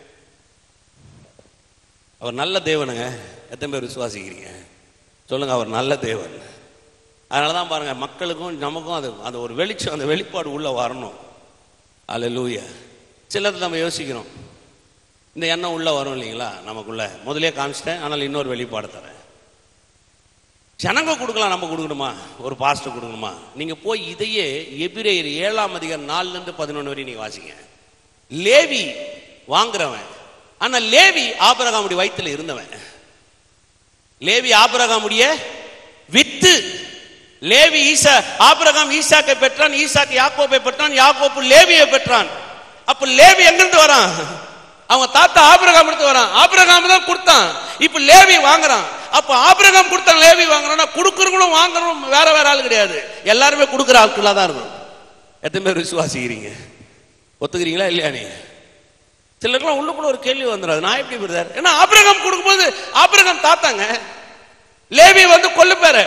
அவர் நல்ல தேவனுங்க எத்தனை பேர் விசுவாசிக்கிறீங்க சொல்லுங்க அவர் நல்ல தேவன் அதனால தான் பாருங்க மக்களுக்கும் நமக்கும் அது அது ஒரு வெளிச்சம் அந்த வெளிப்பாடு உள்ள வரணும் அல்லேலூயா சிலது நம்ம யோசிக்கிறோம் இந்த எண்ணம் உள்ள வரும் இல்லைங்களா நமக்குள்ள முதலே காமிச்சிட்டேன் ஆனால் இன்னொரு வெளிப்பாடு தரேன் ஜனங்க கொடுக்கலாம் நம்ம கொடுக்கணுமா ஒரு பாஸ்டர் கொடுக்கணுமா நீங்க போய் இதையே எபிரேயர் ஏழாம் அதிகாரம் நாலுல இருந்து பதினொன்று வரையும் நீங்க வாசிங்க லேவி வாங்குறவன் ஆனா லேவி ஆபரகாமுடைய வயித்துல இருந்தவன் லேவி ஆபரகாமுடைய வித்து லேவி ஈசா ஆபிரகாம் ஈசாக்கை பெற்றான் ஈசாக்கு யாக்கோபை பெற்றான் யாக்கோப்பு லேவியை பெற்றான் அப்ப லேவி எங்கிருந்து வரான் அவங்க தாத்தா ஆபிரகாம் எடுத்து வரான் ஆபிரகாம் தான் கொடுத்தான் இப்ப லேவி வாங்குறான் அப்ப ஆபிரகாம் கொடுத்தான் லேவி வாங்குறான்னா கொடுக்கறவங்களும் வாங்குறவங்களும் வேற வேற ஆள் கிடையாது எல்லாருமே கொடுக்குற ஆட்களா தான் இருக்கும் எத்தனை பேர் விசுவாசிக்கிறீங்க ஒத்துக்கிறீங்களா இல்லையா நீ சிலருக்குலாம் உள்ளுக்குள்ள ஒரு கேள்வி வந்துடாது நான் எப்படி பிரதர் ஏன்னா ஆபிரகாம் கொடுக்கும்போது ஆபிரகாம் தாத்தாங்க லேவி வந்து கொல்லு பேர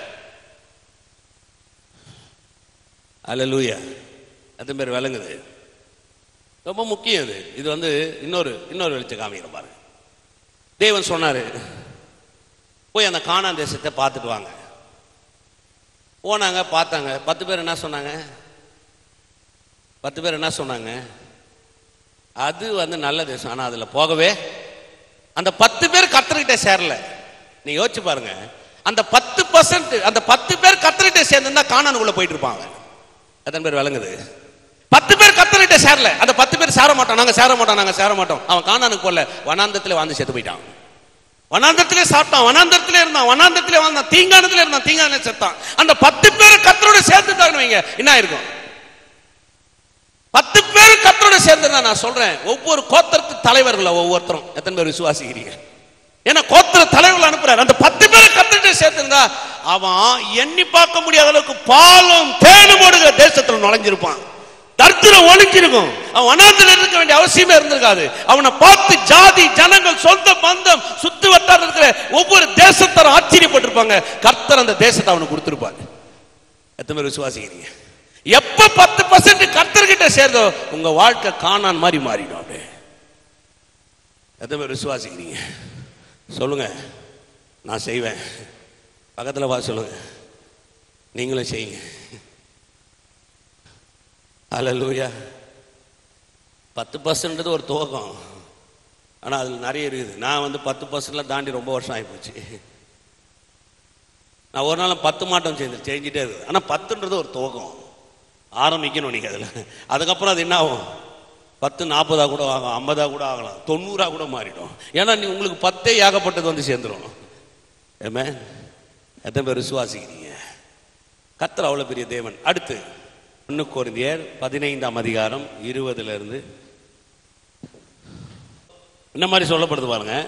அல்லூயா எத்தனை பேர் விளங்குது ரொம்ப முக்கியம் இது இது வந்து இன்னொரு இன்னொரு வெளிச்சம் காமிக்கிற பாருங்க தேவன் சொன்னாரு போய் அந்த காணான் தேசத்தை பார்த்துட்டு வாங்க போனாங்க பார்த்தாங்க பத்து பேர் என்ன சொன்னாங்க பத்து பேர் என்ன சொன்னாங்க அது வந்து நல்ல தேசம் ஆனா அதுல போகவே அந்த பத்து பேர் கத்தர்கிட்ட சேரல நீ யோசிச்சு பாருங்க அந்த பத்து பர்சன்ட் அந்த பத்து பேர் கத்தர்கிட்ட சேர்ந்திருந்தா காணானுக்குள்ள போயிட்டு இருப்பாங்க எத்தனை பேர் விளங்குது பத்து பேர் கத்தர்கிட்ட சேரல அந்த பத்து பேர் சேர மாட்டோம் நாங்க சேர மாட்டோம் நாங்க சேர மாட்டோம் அவன் காணானுக்கு போல வனாந்தத்துல வாழ்ந்து செத்து போயிட்டான் வனாந்தத்திலே சாப்பிட்டான் வனாந்தத்திலே இருந்தான் வனாந்தத்திலே வாழ்ந்தான் தீங்கானத்திலே இருந்தான் தீங்கானே செத்தான் அந்த பத்து பேர் கத்தரோட சேர்ந்துட்டாங்கன்னு வைங்க என்ன இருக்கும் பத்து பேர் கத்தரோட சேர்ந்துருந்தா நான் சொல்றேன் ஒவ்வொரு கோத்திரத்து தலைவர்கள ஒவ்வொருத்தரும் எத்தனை பேர் விசுவாசிக்கிறீங்க ஏன்னா கோத்திர தலைவர்கள் அனுப்புறாரு அந்த பத்து பேரை கத்திட்டு சேர்த்திருந்தா அவன் எண்ணி பார்க்க முடியாத அளவுக்கு பாலும் தேனும் ஓடுகிற தேசத்துல நுழைஞ்சிருப்பான் தரித்திரம் ஒழிஞ்சிருக்கும் அவன் வனாந்தில் இருக்க வேண்டிய அவசியமே இருந்திருக்காது அவனை பார்த்து ஜாதி ஜனங்கள் சொந்த பந்தம் சுத்து வட்டாரம் இருக்கிற ஒவ்வொரு தேசத்தாரும் ஆச்சரியப்பட்டிருப்பாங்க கர்த்தர் அந்த தேசத்தை அவனுக்கு கொடுத்திருப்பாரு எத்தனை பேர் விசுவாசிக்கிறீங்க எப்ப பத்து பர்சன்ட் கர்த்தர்கிட்ட சேர்ந்தோ உங்க வாழ்க்கை காணான் மாதிரி மாறிடும் அப்படியே எத்தனை பேர் விசுவாசிக்கிறீங்க சொல்லுங்க நான் செய்வேன் பக்கத்தில் வா சொல்லுங்க நீங்களும் செய்யுங்க அல்லூயா பத்து பர்சன்ட் ஒரு துவக்கம் ஆனால் அதில் நிறைய இருக்குது நான் வந்து பத்து பர்சன்ட்லாம் தாண்டி ரொம்ப வருஷம் ஆகிப்போச்சு நான் ஒரு நாள் பத்து மாட்டம் செஞ்சு செஞ்சுட்டே இருக்குது ஆனால் பத்துன்றது ஒரு துவக்கம் ஆரம்பிக்கணும் நீங்கள் அதில் அதுக்கப்புறம் அது என்ன ஆகும் பத்து நாற்பதா கூட ஆகும் ஐம்பதா கூட ஆகலாம் தொண்ணூறா கூட மாறிடும் ஏன்னா நீ உங்களுக்கு பத்தே ஏகப்பட்டது வந்து சேர்ந்துடும் ஏமே எத்தனை பேர் விசுவாசிக்கிறீங்க கர்த்தர் அவ்வளோ பெரிய தேவன் அடுத்து ஒன்று கோரிந்தியர் பதினைந்தாம் அதிகாரம் இருபதுல இருந்து என்ன மாதிரி சொல்லப்படுது பாருங்க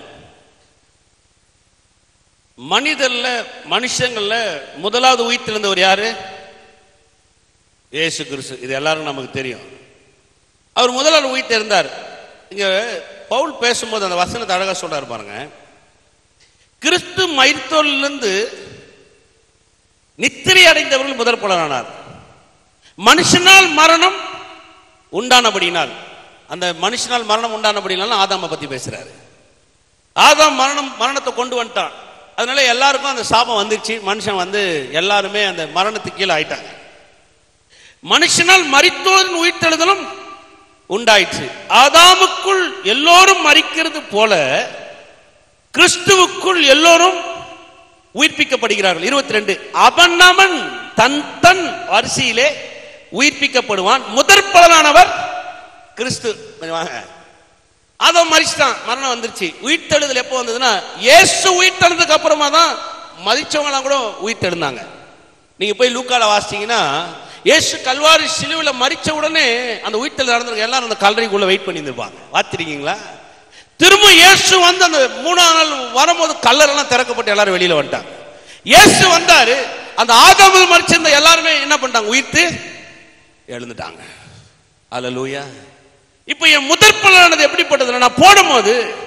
மனிதர்ல மனுஷங்கள்ல முதலாவது உயிர்த்தெழுந்தவர் யாரு இயேசு கிறிஸ்து இது எல்லாரும் நமக்கு தெரியும் அவர் முதலாவது உயிர்த்தெழுந்தார் இங்க பவுல் பேசும்போது அந்த வசனத்தை அழகா சொல்றாரு பாருங்க கிறிஸ்து மயிர்த்தோலிலிருந்து நித்திரை அடைந்தவர்கள் முதல் பலனானார் மனுஷனால் மரணம் உண்டானபடினால் அந்த மனுஷனால் மரணம் உண்டானபடினால ஆதாம பத்தி பேசுறாரு ஆதாம் மரணம் மரணத்தை கொண்டு வந்துட்டான் அதனால எல்லாருக்கும் அந்த சாபம் வந்துருச்சு மனுஷன் வந்து எல்லாருமே அந்த மரணத்துக்கு கீழே ஆயிட்டாங்க மனுஷனால் மரித்தோரின் உயிர்த்தெழுதலும் உண்டாயிற்று ஆதாமுக்குள் எல்லோரும் மறிக்கிறது போல கிறிஸ்துவுக்குள் எல்லோரும் உயிர்ப்பிக்கப்படுகிறார்கள் இருபத்தி ரெண்டு அவன் அவன் தன் தன் வரிசையிலே உயிர்ப்பிக்கப்படுவான் முதற் பலனானவர் கிறிஸ்து கொஞ்சம் வாங்க அவன் மறிச்சிட்டான் மரணம் வந்துருச்சு உயிர்த்தெழுதல் எப்போ வந்ததுன்னா இயேசு உயிர்த்தெழுந்ததுக்கு அப்புறமா தான் மதிச்சவங்களாம் கூட உயிர்த்தெழுந்தாங்க நீங்க போய் லூக்கால வாசிச்சீங்கன்னா இயேசு கல்வாரி சிலுவில மறிச்ச உடனே அந்த உயிர்த்தெழுதல் நடந்திருக்க எல்லாரும் அந்த கல்லறைக்குள்ள வெயிட் பண்ணி இருந்திருப்பாங்க பார்த்திருக்கீங்களா திரும்ப இயேசு வந்து அந்த மூணாம் நாள் வரும்போது கல்லறைலாம் திறக்கப்பட்டு எல்லாரும் வெளியில வந்துட்டாங்க இயேசு வந்தாரு அந்த ஆதாமில் மறிச்சிருந்த எல்லாருமே என்ன பண்ணிட்டாங்க உயிர்த்து எழுந்துட்டாங்க அல்ல லூயா இப்ப என் முதற் பலனானது எப்படிப்பட்டது நான் போடும்போது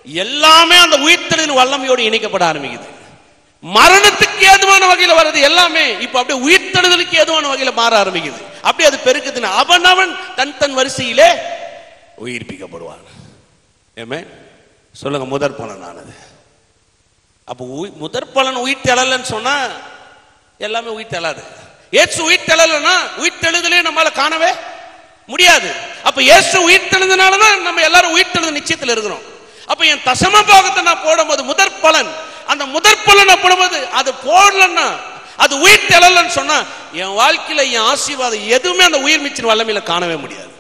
எல்லாமே அந்த உயிர்த்தெழுதலின் வல்லமையோடு இணைக்கப்பட ஆரம்பிக்குது மரணத்துக்கு ஏதுவான வகையில வர்றது எல்லாமே இப்ப அப்படியே உயிர்த்தெழுதலுக்கு ஏதுவான வகையில மாற ஆரம்பிக்குது அப்படியே அது பெருக்குதுன்னு அவனவன் தன் தன் வரிசையிலே உயிர்ப்பிக்கப்படுவான் ஏமே சொல்லுங்க முதற் பலனானது அப்போ உயி- முதற் பலன் உயிர் தெழலன்னு சொன்னா எல்லாமே உயிர் தெழாது ஏசு உயிர் தெழலன்னா உயிர் தெழுதலே நம்மளால காணவே முடியாது அப்ப இயேசு உயிர் தெழுந்தனால தான் நம்ம எல்லாரும் உயிர் தெழுந்த நிச்சயத்தில் இருக்கிறோம் அப்ப என் தசம பாகத்தை நான் போடும்போது முதற் பலன் அந்த முதற் பலனை போடும்போது அது போடலன்னா அது உயிர் தெழலன்னு சொன்னா என் வாழ்க்கையில என் ஆசீர்வாதம் எதுவுமே அந்த உயிர் மிச்சின் வல்லமையில காணவே முடியாது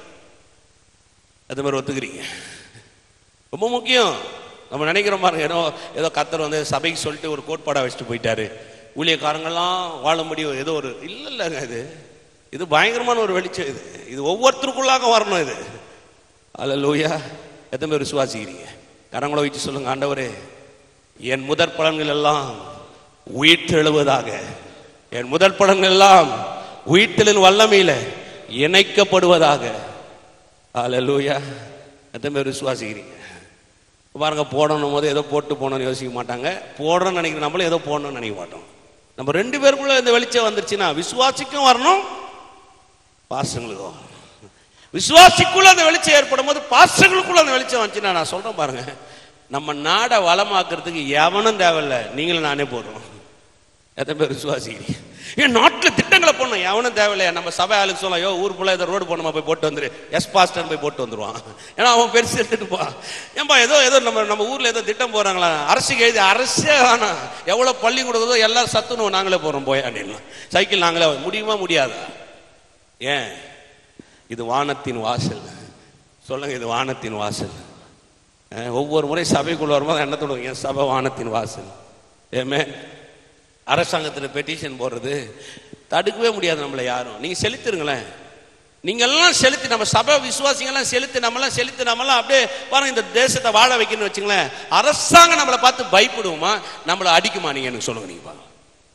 அது மாதிரி ஒத்துக்கிறீங்க ரொம்ப முக்கியம் நம்ம நினைக்கிறோம் பாருங்க ஏதோ ஏதோ கத்தர் வந்து சபைக்கு சொல்லிட்டு ஒரு கோட்பாடா வச்சுட்டு போயிட்டாரு ஊழியக்காரங்கெல்லாம் வாழும்படி ஏதோ ஒரு இல்ல இல்லைங்க இது இது பயங்கரமான ஒரு வெளிச்சம் இது இது ஒவ்வொருத்தருக்குள்ளாக வரணும் இது அல்ல லூயா எத்தனை பேர் விசுவாசிக்கிறீங்க கரங்களை வச்சு சொல்லுங்க ஆண்டவரே என் முதற் பலன்கள் எல்லாம் உயிர்த்தெழுவதாக என் முதற் பலன்கள் எல்லாம் உயிர்த்தெழின் வல்லமையில இணைக்கப்படுவதாக அல்லேலூயா எத்தனை பேர் விசுவாசிக்கிறீங்க பாருங்க போடணும் போது ஏதோ போட்டு போகணும்னு யோசிக்க மாட்டாங்க போடுறோம்னு நினைக்கிற நம்மளும் ஏதோ போடணும்னு நினைக்க மாட்டோம் நம்ம ரெண்டு பேருக்குள்ள இந்த வெளிச்சம் வந்துருச்சுன்னா விசுவாசிக்கும் வரணும் பாசங்களுக்கும் வரணும். விசுவாசிக்குள்ள அந்த வெளிச்சம் ஏற்படும் போது பாசங்களுக்குள்ள அந்த வெளிச்சம் வந்துச்சுன்னா நான் சொல்றேன் பாருங்க நம்ம நாடை வளமாக்குறதுக்கு எவனும் தேவையில்ல நீங்களும் நானே போதும் எத்தனை பேர் விசுவாசிக்கிறீங்க என் நாட்டில் திட்டங்களை போடணும் எவனும் தேவையில்லையா நம்ம சபை ஆளுக்கு சொல்லலாம் யோ ஊர் போல ஏதோ ரோடு போடணுமா போய் போட்டு வந்துரு எஸ் பாஸ்டர் போய் போட்டு வந்துருவான் ஏன்னா அவன் பெருசு எடுத்துட்டு போ ஏன்பா ஏதோ ஏதோ நம்ம நம்ம ஊர்ல ஏதோ திட்டம் போறாங்களா அரசுக்கு எழுதி அரசே வேணாம் எவ்வளவு பள்ளி கொடுக்குதோ எல்லாரும் சத்துணவு நாங்களே போறோம் போய் அப்படின்லாம் சைக்கிள் நாங்களே முடியுமா முடியாதா ஏன் இது வானத்தின் வாசல் சொல்லுங்க இது வானத்தின் வாசல் அஹ், ஒவ்வொரு முறை சபைக்குள்ள வரும்போது என்ன சொல்லுவாங்க என் சபை வானத்தின் வாசல் ஏமே அரசாங்கத்தில் பெட்டிஷன் போடுறது தடுக்கவே முடியாது நம்மளை யாரும் நீங்க செலுத்திருங்களேன் நீங்க எல்லாம் செலுத்தி நம்ம சபை விசுவாசிங்க எல்லாம் செலுத்தி நம்மலாம் செலுத்தி நம்மலாம் அப்படியே பாருங்க இந்த தேசத்தை வாழ வைக்கணும்னு வச்சுங்களேன் அரசாங்கம் நம்மளை பார்த்து பயப்படுவோமா நம்மளை அடிக்குமா நீங்க எனக்கு சொல்லுங்க நீங்க பாருங்க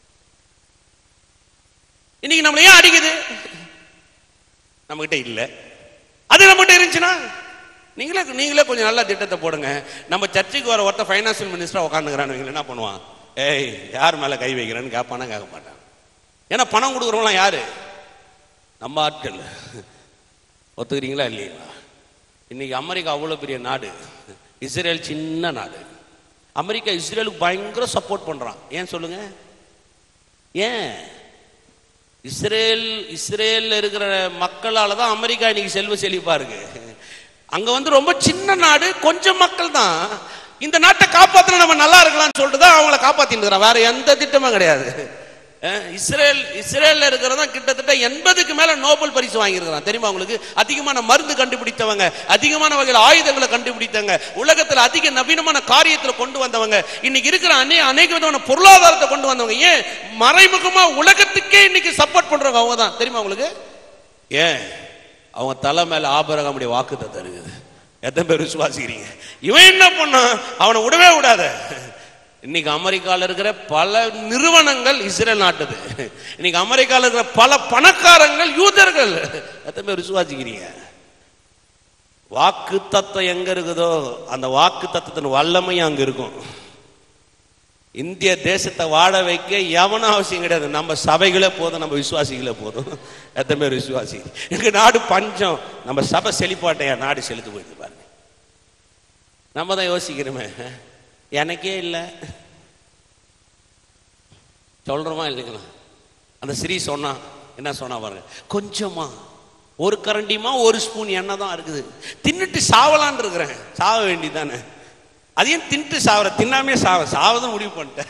இன்னைக்கு நம்மளை ஏன் அடிக்குது நம்மகிட்ட இல்ல அது நம்மகிட்ட இருந்துச்சுன்னா நீங்களே நீங்களே கொஞ்சம் நல்ல திட்டத்தை போடுங்க நம்ம சர்ச்சுக்கு வர ஒருத்த ஃபைனான்சியல் மினிஸ்டரா உட்காந்துக்கிறான்னு என்ன பண்ணுவான் ஏய் யார் மேல கை வைக்கிறேன்னு கேட்பானா கேட்க மாட்டான் ஏன்னா பணம் கொடுக்குறவங்களாம் யாரு நம்ம ஆட்கள் ஒத்துக்கிறீங்களா இல்லையா இன்னைக்கு அமெரிக்கா அவ்வளோ பெரிய நாடு இஸ்ரேல் சின்ன நாடு அமெரிக்கா இஸ்ரேலுக்கு பயங்கர சப்போர்ட் பண்றான் ஏன் சொல்லுங்க ஏன் இஸ்ரேல் இஸ்ரேல்ல இருக்கிற மக்களால தான் அமெரிக்கா இன்னைக்கு செல்வ செழிப்பா இருக்கு அங்க வந்து ரொம்ப சின்ன நாடு கொஞ்சம் மக்கள் தான் இந்த நாட்டை காப்பாத்தினா நம்ம நல்லா இருக்கலாம்னு சொல்லிட்டு தான் அவங்கள காப்பாத்திட்டு இருக்கிறான் வேற எந்த திட்டமும் கிடையாது அஹ் இஸ்ரேல் இஸ்ரேல்ல இருக்கிறதா கிட்டத்தட்ட எண்பதுக்கு மேல நோபல் பரிசு வாங்கியிருக்கிறான் தெரியுமா உங்களுக்கு அதிகமான மருந்து கண்டுபிடித்தவங்க அதிகமான வகையில் ஆயுதங்களை கண்டுபிடித்தவங்க உலகத்துல அதிக நவீனமான காரியத்துல கொண்டு வந்தவங்க இன்னைக்கு இருக்கிற அநே அநேக விதமான பொருளாதாரத்தை கொண்டு வந்தவங்க ஏன் மறைமுகமா உலகத்துக்கே இன்னைக்கு சப்போர்ட் பண்றவங்க அவங்க தான் தெரியுமா உங்களுக்கு ஏன் அவங்க தலை மேல ஆபரகமுடைய வாக்குத்தை தருகுது எத்தனை பேர் விசுவாசிக்கிறீங்க இவன் என்ன பண்ணான் அவனை விடவே விடாத இன்னைக்கு அமெரிக்கால இருக்கிற பல நிறுவனங்கள் இஸ்ரேல் நாட்டுது இன்னைக்கு அமெரிக்கால இருக்கிற பல பணக்காரங்கள் யூதர்கள் எத்தனை பேர் விசுவாசிக்கிறீங்க வாக்கு தத்துவம் எங்க இருக்குதோ அந்த வாக்கு தத்துவத்தின் வல்லமையும் அங்க இருக்கும் இந்திய தேசத்தை வாழ வைக்க எவனும் அவசியம் கிடையாது நம்ம சபைகளே போதும் நம்ம விசுவாசிகளே போதும் எத்தனை பேர் விசுவாசி எங்க நாடு பஞ்சம் நம்ம சபை செழிப்பாட்டையா நாடு செலுத்து போயிட்டு பாருங்க நம்ம தான் யோசிக்கிறோமே எனக்கே இல்லை சொல்றோமா இல்லைங்களா அந்த ஸ்ரீ சொன்னா என்ன சொன்னா பாருங்க கொஞ்சமா ஒரு கரண்டிமா ஒரு ஸ்பூன் எண்ணெய் தான் இருக்குது தின்னுட்டு சாவலான்னு இருக்கிறேன் சாவ வேண்டியதானே அதையும் தின்ட்டு சாவற தின்னாமே சாவ சாவதான் முடிவு பண்ணிட்டேன்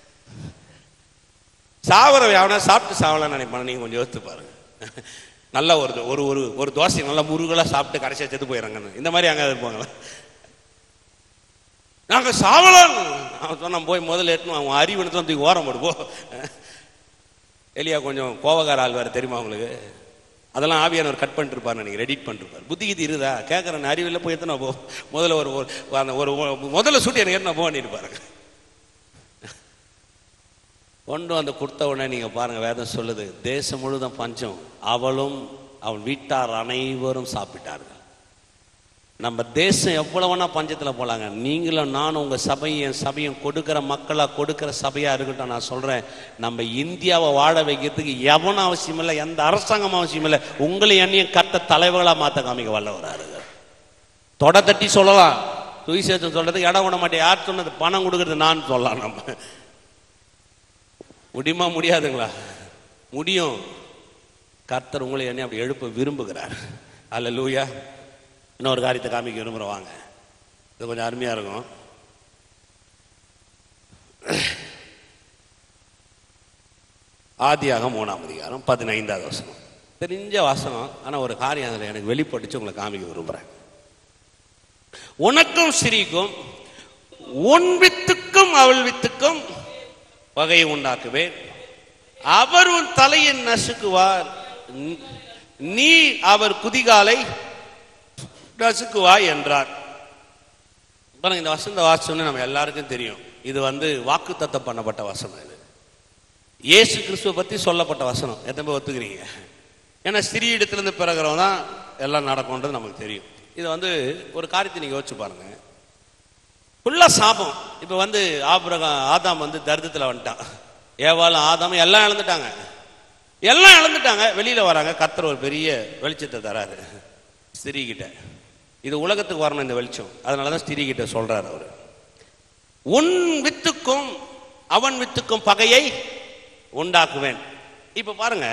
சாவர எவனா சாப்பிட்டு சாவலாம்னு நினைப்பான நீங்க கொஞ்சம் யோசித்து பாருங்க நல்ல ஒரு ஒரு ஒரு ஒரு தோசை நல்லா முருகலா சாப்பிட்டு கடைசியா செத்து போயிடறாங்கன்னு இந்த மாதிரி அங்க இருப்பாங்களா நாங்க சாவலாம் அவன் சொன்னான் போய் முதல்ல எட்டணும் அவன் அறிவுன்னு தான் தூக்கி ஓரம் போடு போ எலியா கொஞ்சம் கோவக்கார ஆள் வேற தெரியுமா உங்களுக்கு அதெல்லாம் ஆவியானவர் கட் பண்ணிட்டு இருப்பார் நினைக்கிறேன் எடிட் பண்ணிட்டு இருப்பார் புத்தி கித்தி இருக்குதா கேட்குறேன் அறிவில்ல போய் எத்தனை போ முதல்ல ஒரு ஒரு- அந்த ஒரு ஒரு- முதல்ல சுட்டி எனக்கு என்ன போ பாருங்க கொண்டு வந்து கொடுத்த உடனே நீங்க பாருங்க வேதம் சொல்லுது தேசம் முழுதும் பஞ்சம் அவளும் அவன் வீட்டார் அனைவரும் சாப்பிட்டார்கள் நம்ம தேசம் எவ்வளவுனா பஞ்சத்துல போலாங்க நீங்களும் நானும் உங்க சபையும் என் சபையும் கொடுக்கிற மக்களா கொடுக்கிற சபையா இருக்கட்டும் நான் சொல்றேன் நம்ம இந்தியாவை வாழ வைக்கிறதுக்கு எவனும் அவசியம் இல்லை எந்த அரசாங்கம் அவசியம் இல்லை உங்களையும் என்னையும் கத்த தலைவர்களா மாத்த காமிக்க வல்லவராரு தொட தட்டி சொல்லலாம் சுவிசேஷம் சொல்றதுக்கு இடம் விட மாட்டேன் யார் சொன்னது பணம் கொடுக்கறது நான் சொல்லலாம் நம்ம முடியுமா முடியாதுங்களா முடியும் கர்த்தர் உங்களை என்ன அப்படி எழுப்ப விரும்புகிறார் அல்ல லூயா இன்னொரு காரியத்தை காமிக்க விரும்புகிறோம் வாங்க இது கொஞ்சம் அருமையாக இருக்கும் ஆதியாக மூணாம் அதிகாரம் பதினைந்தாவது வசனம் தெரிஞ்ச வசனம் ஆனால் ஒரு காரியம் அதில் எனக்கு வெளிப்பட்டுச்சு உங்களை காமிக்க விரும்புகிறேன் உனக்கும் ஸ்திரீக்கும் உன் வித்துக்கும் அவள் வித்துக்கும் வகையை உண்டாக்குவேன் அவர் உன் தலையை நசுக்குவார் நீ- நீ அவர் குதிகாலை நசுக்குவாய் என்றார் பாருங்க இந்த வசந்த வாசனம் நம்ம எல்லாருக்கும் தெரியும் இது வந்து வாக்குத்தத்தம் பண்ணப்பட்ட வசனம் இது இயேசு கிறிஸ்துவ பத்தி சொல்லப்பட்ட வசனம் எத்தனை பேர் ஒத்துக்கிறீங்க ஏன்னா ஸ்திரீ இடத்துலேருந்து பிறகுறவங்க தான் எல்லாம் நடக்கும்ன்றது நமக்கு தெரியும் இது வந்து ஒரு காரியத்தை நீங்க யோசிச்சு பாருங்க ஃபுல்லா சாபம் இப்போ வந்து ஆபிரகாம் ஆதாம் வந்து தரித்திரத்தில் வந்துட்டான் ஏவாளும் ஆதாமும் எல்லாம் இழந்துட்டாங்க எல்லாம் இழந்துட்டாங்க வெளியில வராங்க கர்த்தர் ஒரு பெரிய வெளிச்சத்தை தராரு ஸ்திரீ கிட்ட இது உலகத்துக்கு வரணும் இந்த வெளிச்சம் அதனால தான் ஸ்திரீ கிட்ட சொல்றாரு அவரு உன் வித்துக்கும் அவன் வித்துக்கும் பகையை உண்டாக்குவேன் இப்ப பாருங்க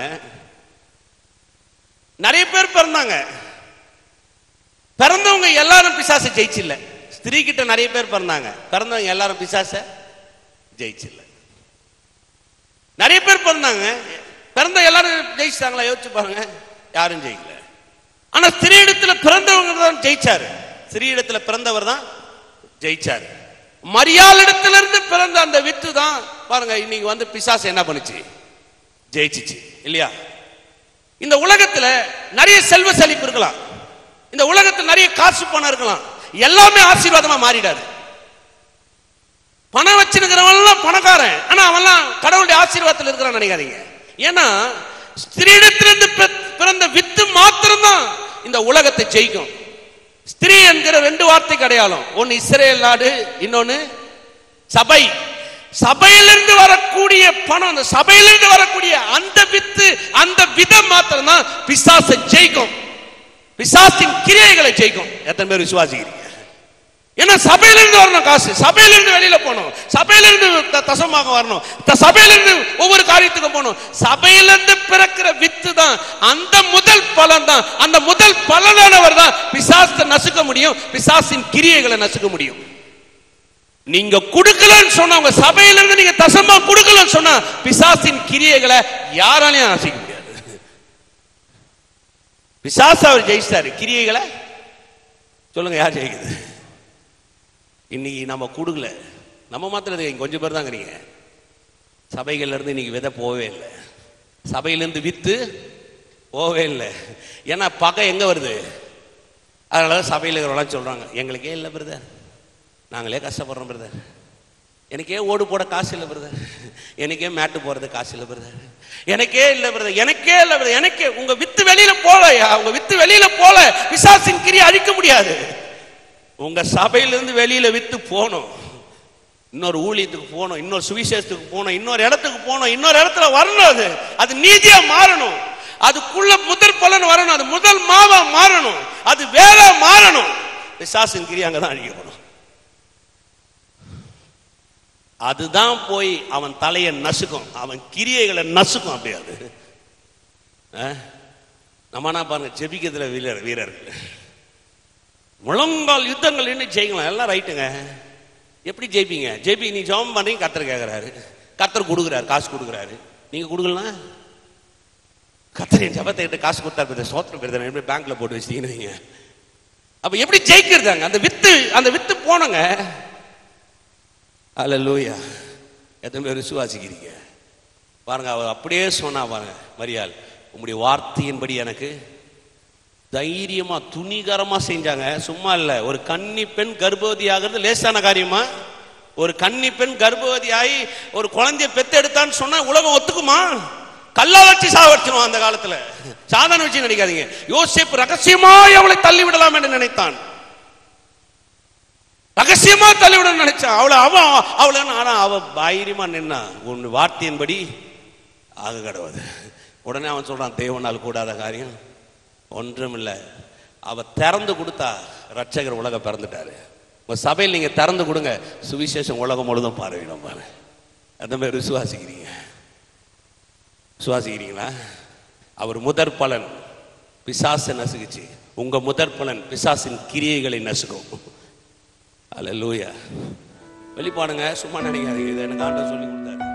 நிறைய பேர் பிறந்தாங்க பிறந்தவங்க எல்லாரும் பிசாசை ஜெயிச்சில்ல ஸ்திரீ கிட்ட நிறைய பேர் பிறந்தாங்க பிறந்தவங்க எல்லாரும் பிசாச ஜெயிச்சில்ல நிறைய பேர் பிறந்தாங்க பிறந்த எல்லாரும் ஜெயிச்சிட்டாங்களா யோசிச்சு பாருங்க யாரும் ஜெயிக்கல ஆனா ஸ்திரீ இடத்துல பிறந்தவங்க தான் ஜெயிச்சாரு ஸ்திரீ இடத்துல பிறந்தவர் தான் ஜெயிச்சாரு மரியாள் இடத்துல இருந்து பிறந்த அந்த வித்து தான் பாருங்க இன்னைக்கு வந்து பிசாசு என்ன பண்ணுச்சு ஜெயிச்சிச்சு இல்லையா இந்த உலகத்துல நிறைய செல்வ செழிப்பு இருக்கலாம் இந்த உலகத்துல நிறைய காசு பணம் இருக்கலாம் எல்லாமே ஆசீர்வாதமா மாறிடாது பணம் வச்சிருக்கிறவன் எல்லாம் பணக்காரன் ஆனா அவன்லாம் கடவுளுடைய ஆசீர்வாதத்தில் இருக்கிறான் நினைக்காதீங்க ஏன்னா ஸ்திரீடத்திலிருந்து பி- பிறந்த வித்து மாத்திரம்தான் இந்த உலகத்தை ஜெயிக்கும் ஸ்திரீ என்கிற ரெண்டு வார்த்தைக்கு அடையாளம் ஒன்னு இஸ்ரேல் நாடு இன்னொன்னு சபை சபையிலிருந்து வரக்கூடிய பணம் அந்த சபையிலிருந்து வரக்கூடிய அந்த வித்து அந்த விதம் மாத்திரம் தான் பிசாசை ஜெயிக்கும் பிசாசின் கிரியைகளை ஜெயிக்கும் எத்தனை பேர் விசுவாசிக்கிறீங்க ஏன்னா சபையிலிருந்து வரணும் காசு சபையிலிருந்து வெளியில போகணும் சபையிலிருந்து த- தசமாக வரணும் த- சபையிலிருந்து ஒவ்வொரு காரியத்துக்கும் போகணும் சபையிலிருந்து பிறக்கிற வித்து தான் அந்த முதல் பலன் தான் அந்த முதல் பலனானவர் தான் பிசாசத்தை நசுக்க முடியும் பிசாசின் கிரியைகளை நசுக்க முடியும் நீங்க கொடுக்கலன்னு சொன்னா உங்க சபையிலிருந்து நீங்க தசமா கொடுக்கலன்னு சொன்னா பிசாசின் கிரியைகளை யாராலையும் நசுக்க முடியாது பிசாசு அவர் ஜெயிச்சிட்டாரு கிரியைகளை சொல்லுங்க யார் ஜெயிக்குது இன்னைக்கு நம்ம கொடுக்கல நம்ம மாத்திரம் இது கொஞ்சம் பேர் தான் இருக்கிறீங்க சபைகள்ல இருந்து இன்னைக்கு விதை போகவே இல்லை சபையிலேருந்து வித்து போகவே இல்லை ஏன்னா பகை எங்க வருது அதனால தான் சபையில் இருக்கிறவங்களாம் சொல்றாங்க எங்களுக்கே இல்லை பிரதர் நாங்களே கஷ்டப்படுறோம் பிரதர் எனக்கே ஓடு போட காசு இல்லை பிரதர் எனக்கே மேட்டு போறது காசு இல்லை பிரதர் எனக்கே இல்லை பிரதர் எனக்கே இல்லை பிரதர் எனக்கே உங்க வித்து வெளியில போலயா உங்க வித்து வெளியில போல விசாசின் கிரியை அழிக்க முடியாது உங்க சபையிலிருந்து வெளியில வித்து போகணும் இன்னொரு ஊழியத்துக்கு போகணும் இன்னொரு சுவிசேஷத்துக்கு போகணும் இன்னொரு இடத்துக்கு போகணும் இன்னொரு இடத்துல வரணும் அது அது நீதியா மாறணும் அதுக்குள்ள முதல் பலன் வரணும் அது முதல் மாவா மாறணும் அது வேற மாறணும் பிசாசின் கிரி அங்கதான் அழிக்கப்படும் அதுதான் போய் அவன் தலையை நசுக்கும் அவன் கிரியைகளை நசுக்கும் அப்படியே அது அஹ்? நம்ம என்ன பாருங்க ஜெபிக்கிறதுல வீரர் வீரர்கள் முழங்கால் யுத்தங்கள் என்ன ஜெயிக்கலாம் எல்லாம் ரைட்டுங்க எப்படி ஜெயிப்பீங்க ஜெயிப்பி நீ ஜெபம் பண்றீங்க கத்தர் கேட்கறாரு கத்தர் கொடுக்குறாரு காசு கொடுக்குறாரு நீங்க கொடுக்கலாம் கத்தர் என் ஜபத்தை கிட்ட காசு கொடுத்தாரு பிரதர் சோத்திரம் பிரதர் எப்படி பேங்க்ல போட்டு வச்சிட்டீங்கன்னு வைங்க. அப்ப எப்படி ஜெயிக்கிறதாங்க அந்த வித்து அந்த வித்து போனங்க அல்ல லூயா எத்தனை பேர் விசுவாசிக்கிறீங்க பாருங்க அவர் அப்படியே சொன்னா பாருங்க மரியாள் உங்களுடைய வார்த்தையின்படி எனக்கு தைரியமா துணிகரமா செஞ்சாங்க சும்மா இல்ல ஒரு கன்னி பெண் கர்ப்பவதி ஆகிறது லேசான காரியமா ஒரு கன்னி பெண் கர்ப்பவதி ஆகி ஒரு குழந்தைய பெத்தெடுத்தான்னு சொன்னா உலகம் ஒத்துக்குமா கல்லா வச்சு சாவடிச்சிருவான் அந்த காலத்துல சாதாரண வச்சு நினைக்காதீங்க யோசிப்பு ரகசியமாய் அவளை தள்ளி விடலாம் என்று நினைத்தான் ரகசியமா தள்ளிவிட நினைச்சான் அவளை அவன் அவளை ஆனா அவ தைரியமா நின்னா உன் வார்த்தையின்படி ஆக கடவுது உடனே அவன் சொல்றான் தேவனால் கூடாத காரியம் ஒன்றுமில்லை அவ திறந்து கொடுத்தா ரட்சகர் உலக பிறந்துட்டாரு உங்க சபையில் நீங்க திறந்து கொடுங்க சுவிசேஷம் உலகம் முழுதும் பார்வையிடும் பாரு அந்த மாதிரி விசுவாசிக்கிறீங்க விசுவாசிக்கிறீங்களா அவர் முதற் பலன் பிசாசை நசுக்குச்சு உங்க முதற் பலன் பிசாசின் கிரியைகளை நசுக்கும் அல்ல லூயா வெளிப்பாடுங்க சும்மா நினைக்காதீங்க இதை எனக்கு ஆண்டவர் சொல்லி கொடுத்தாரு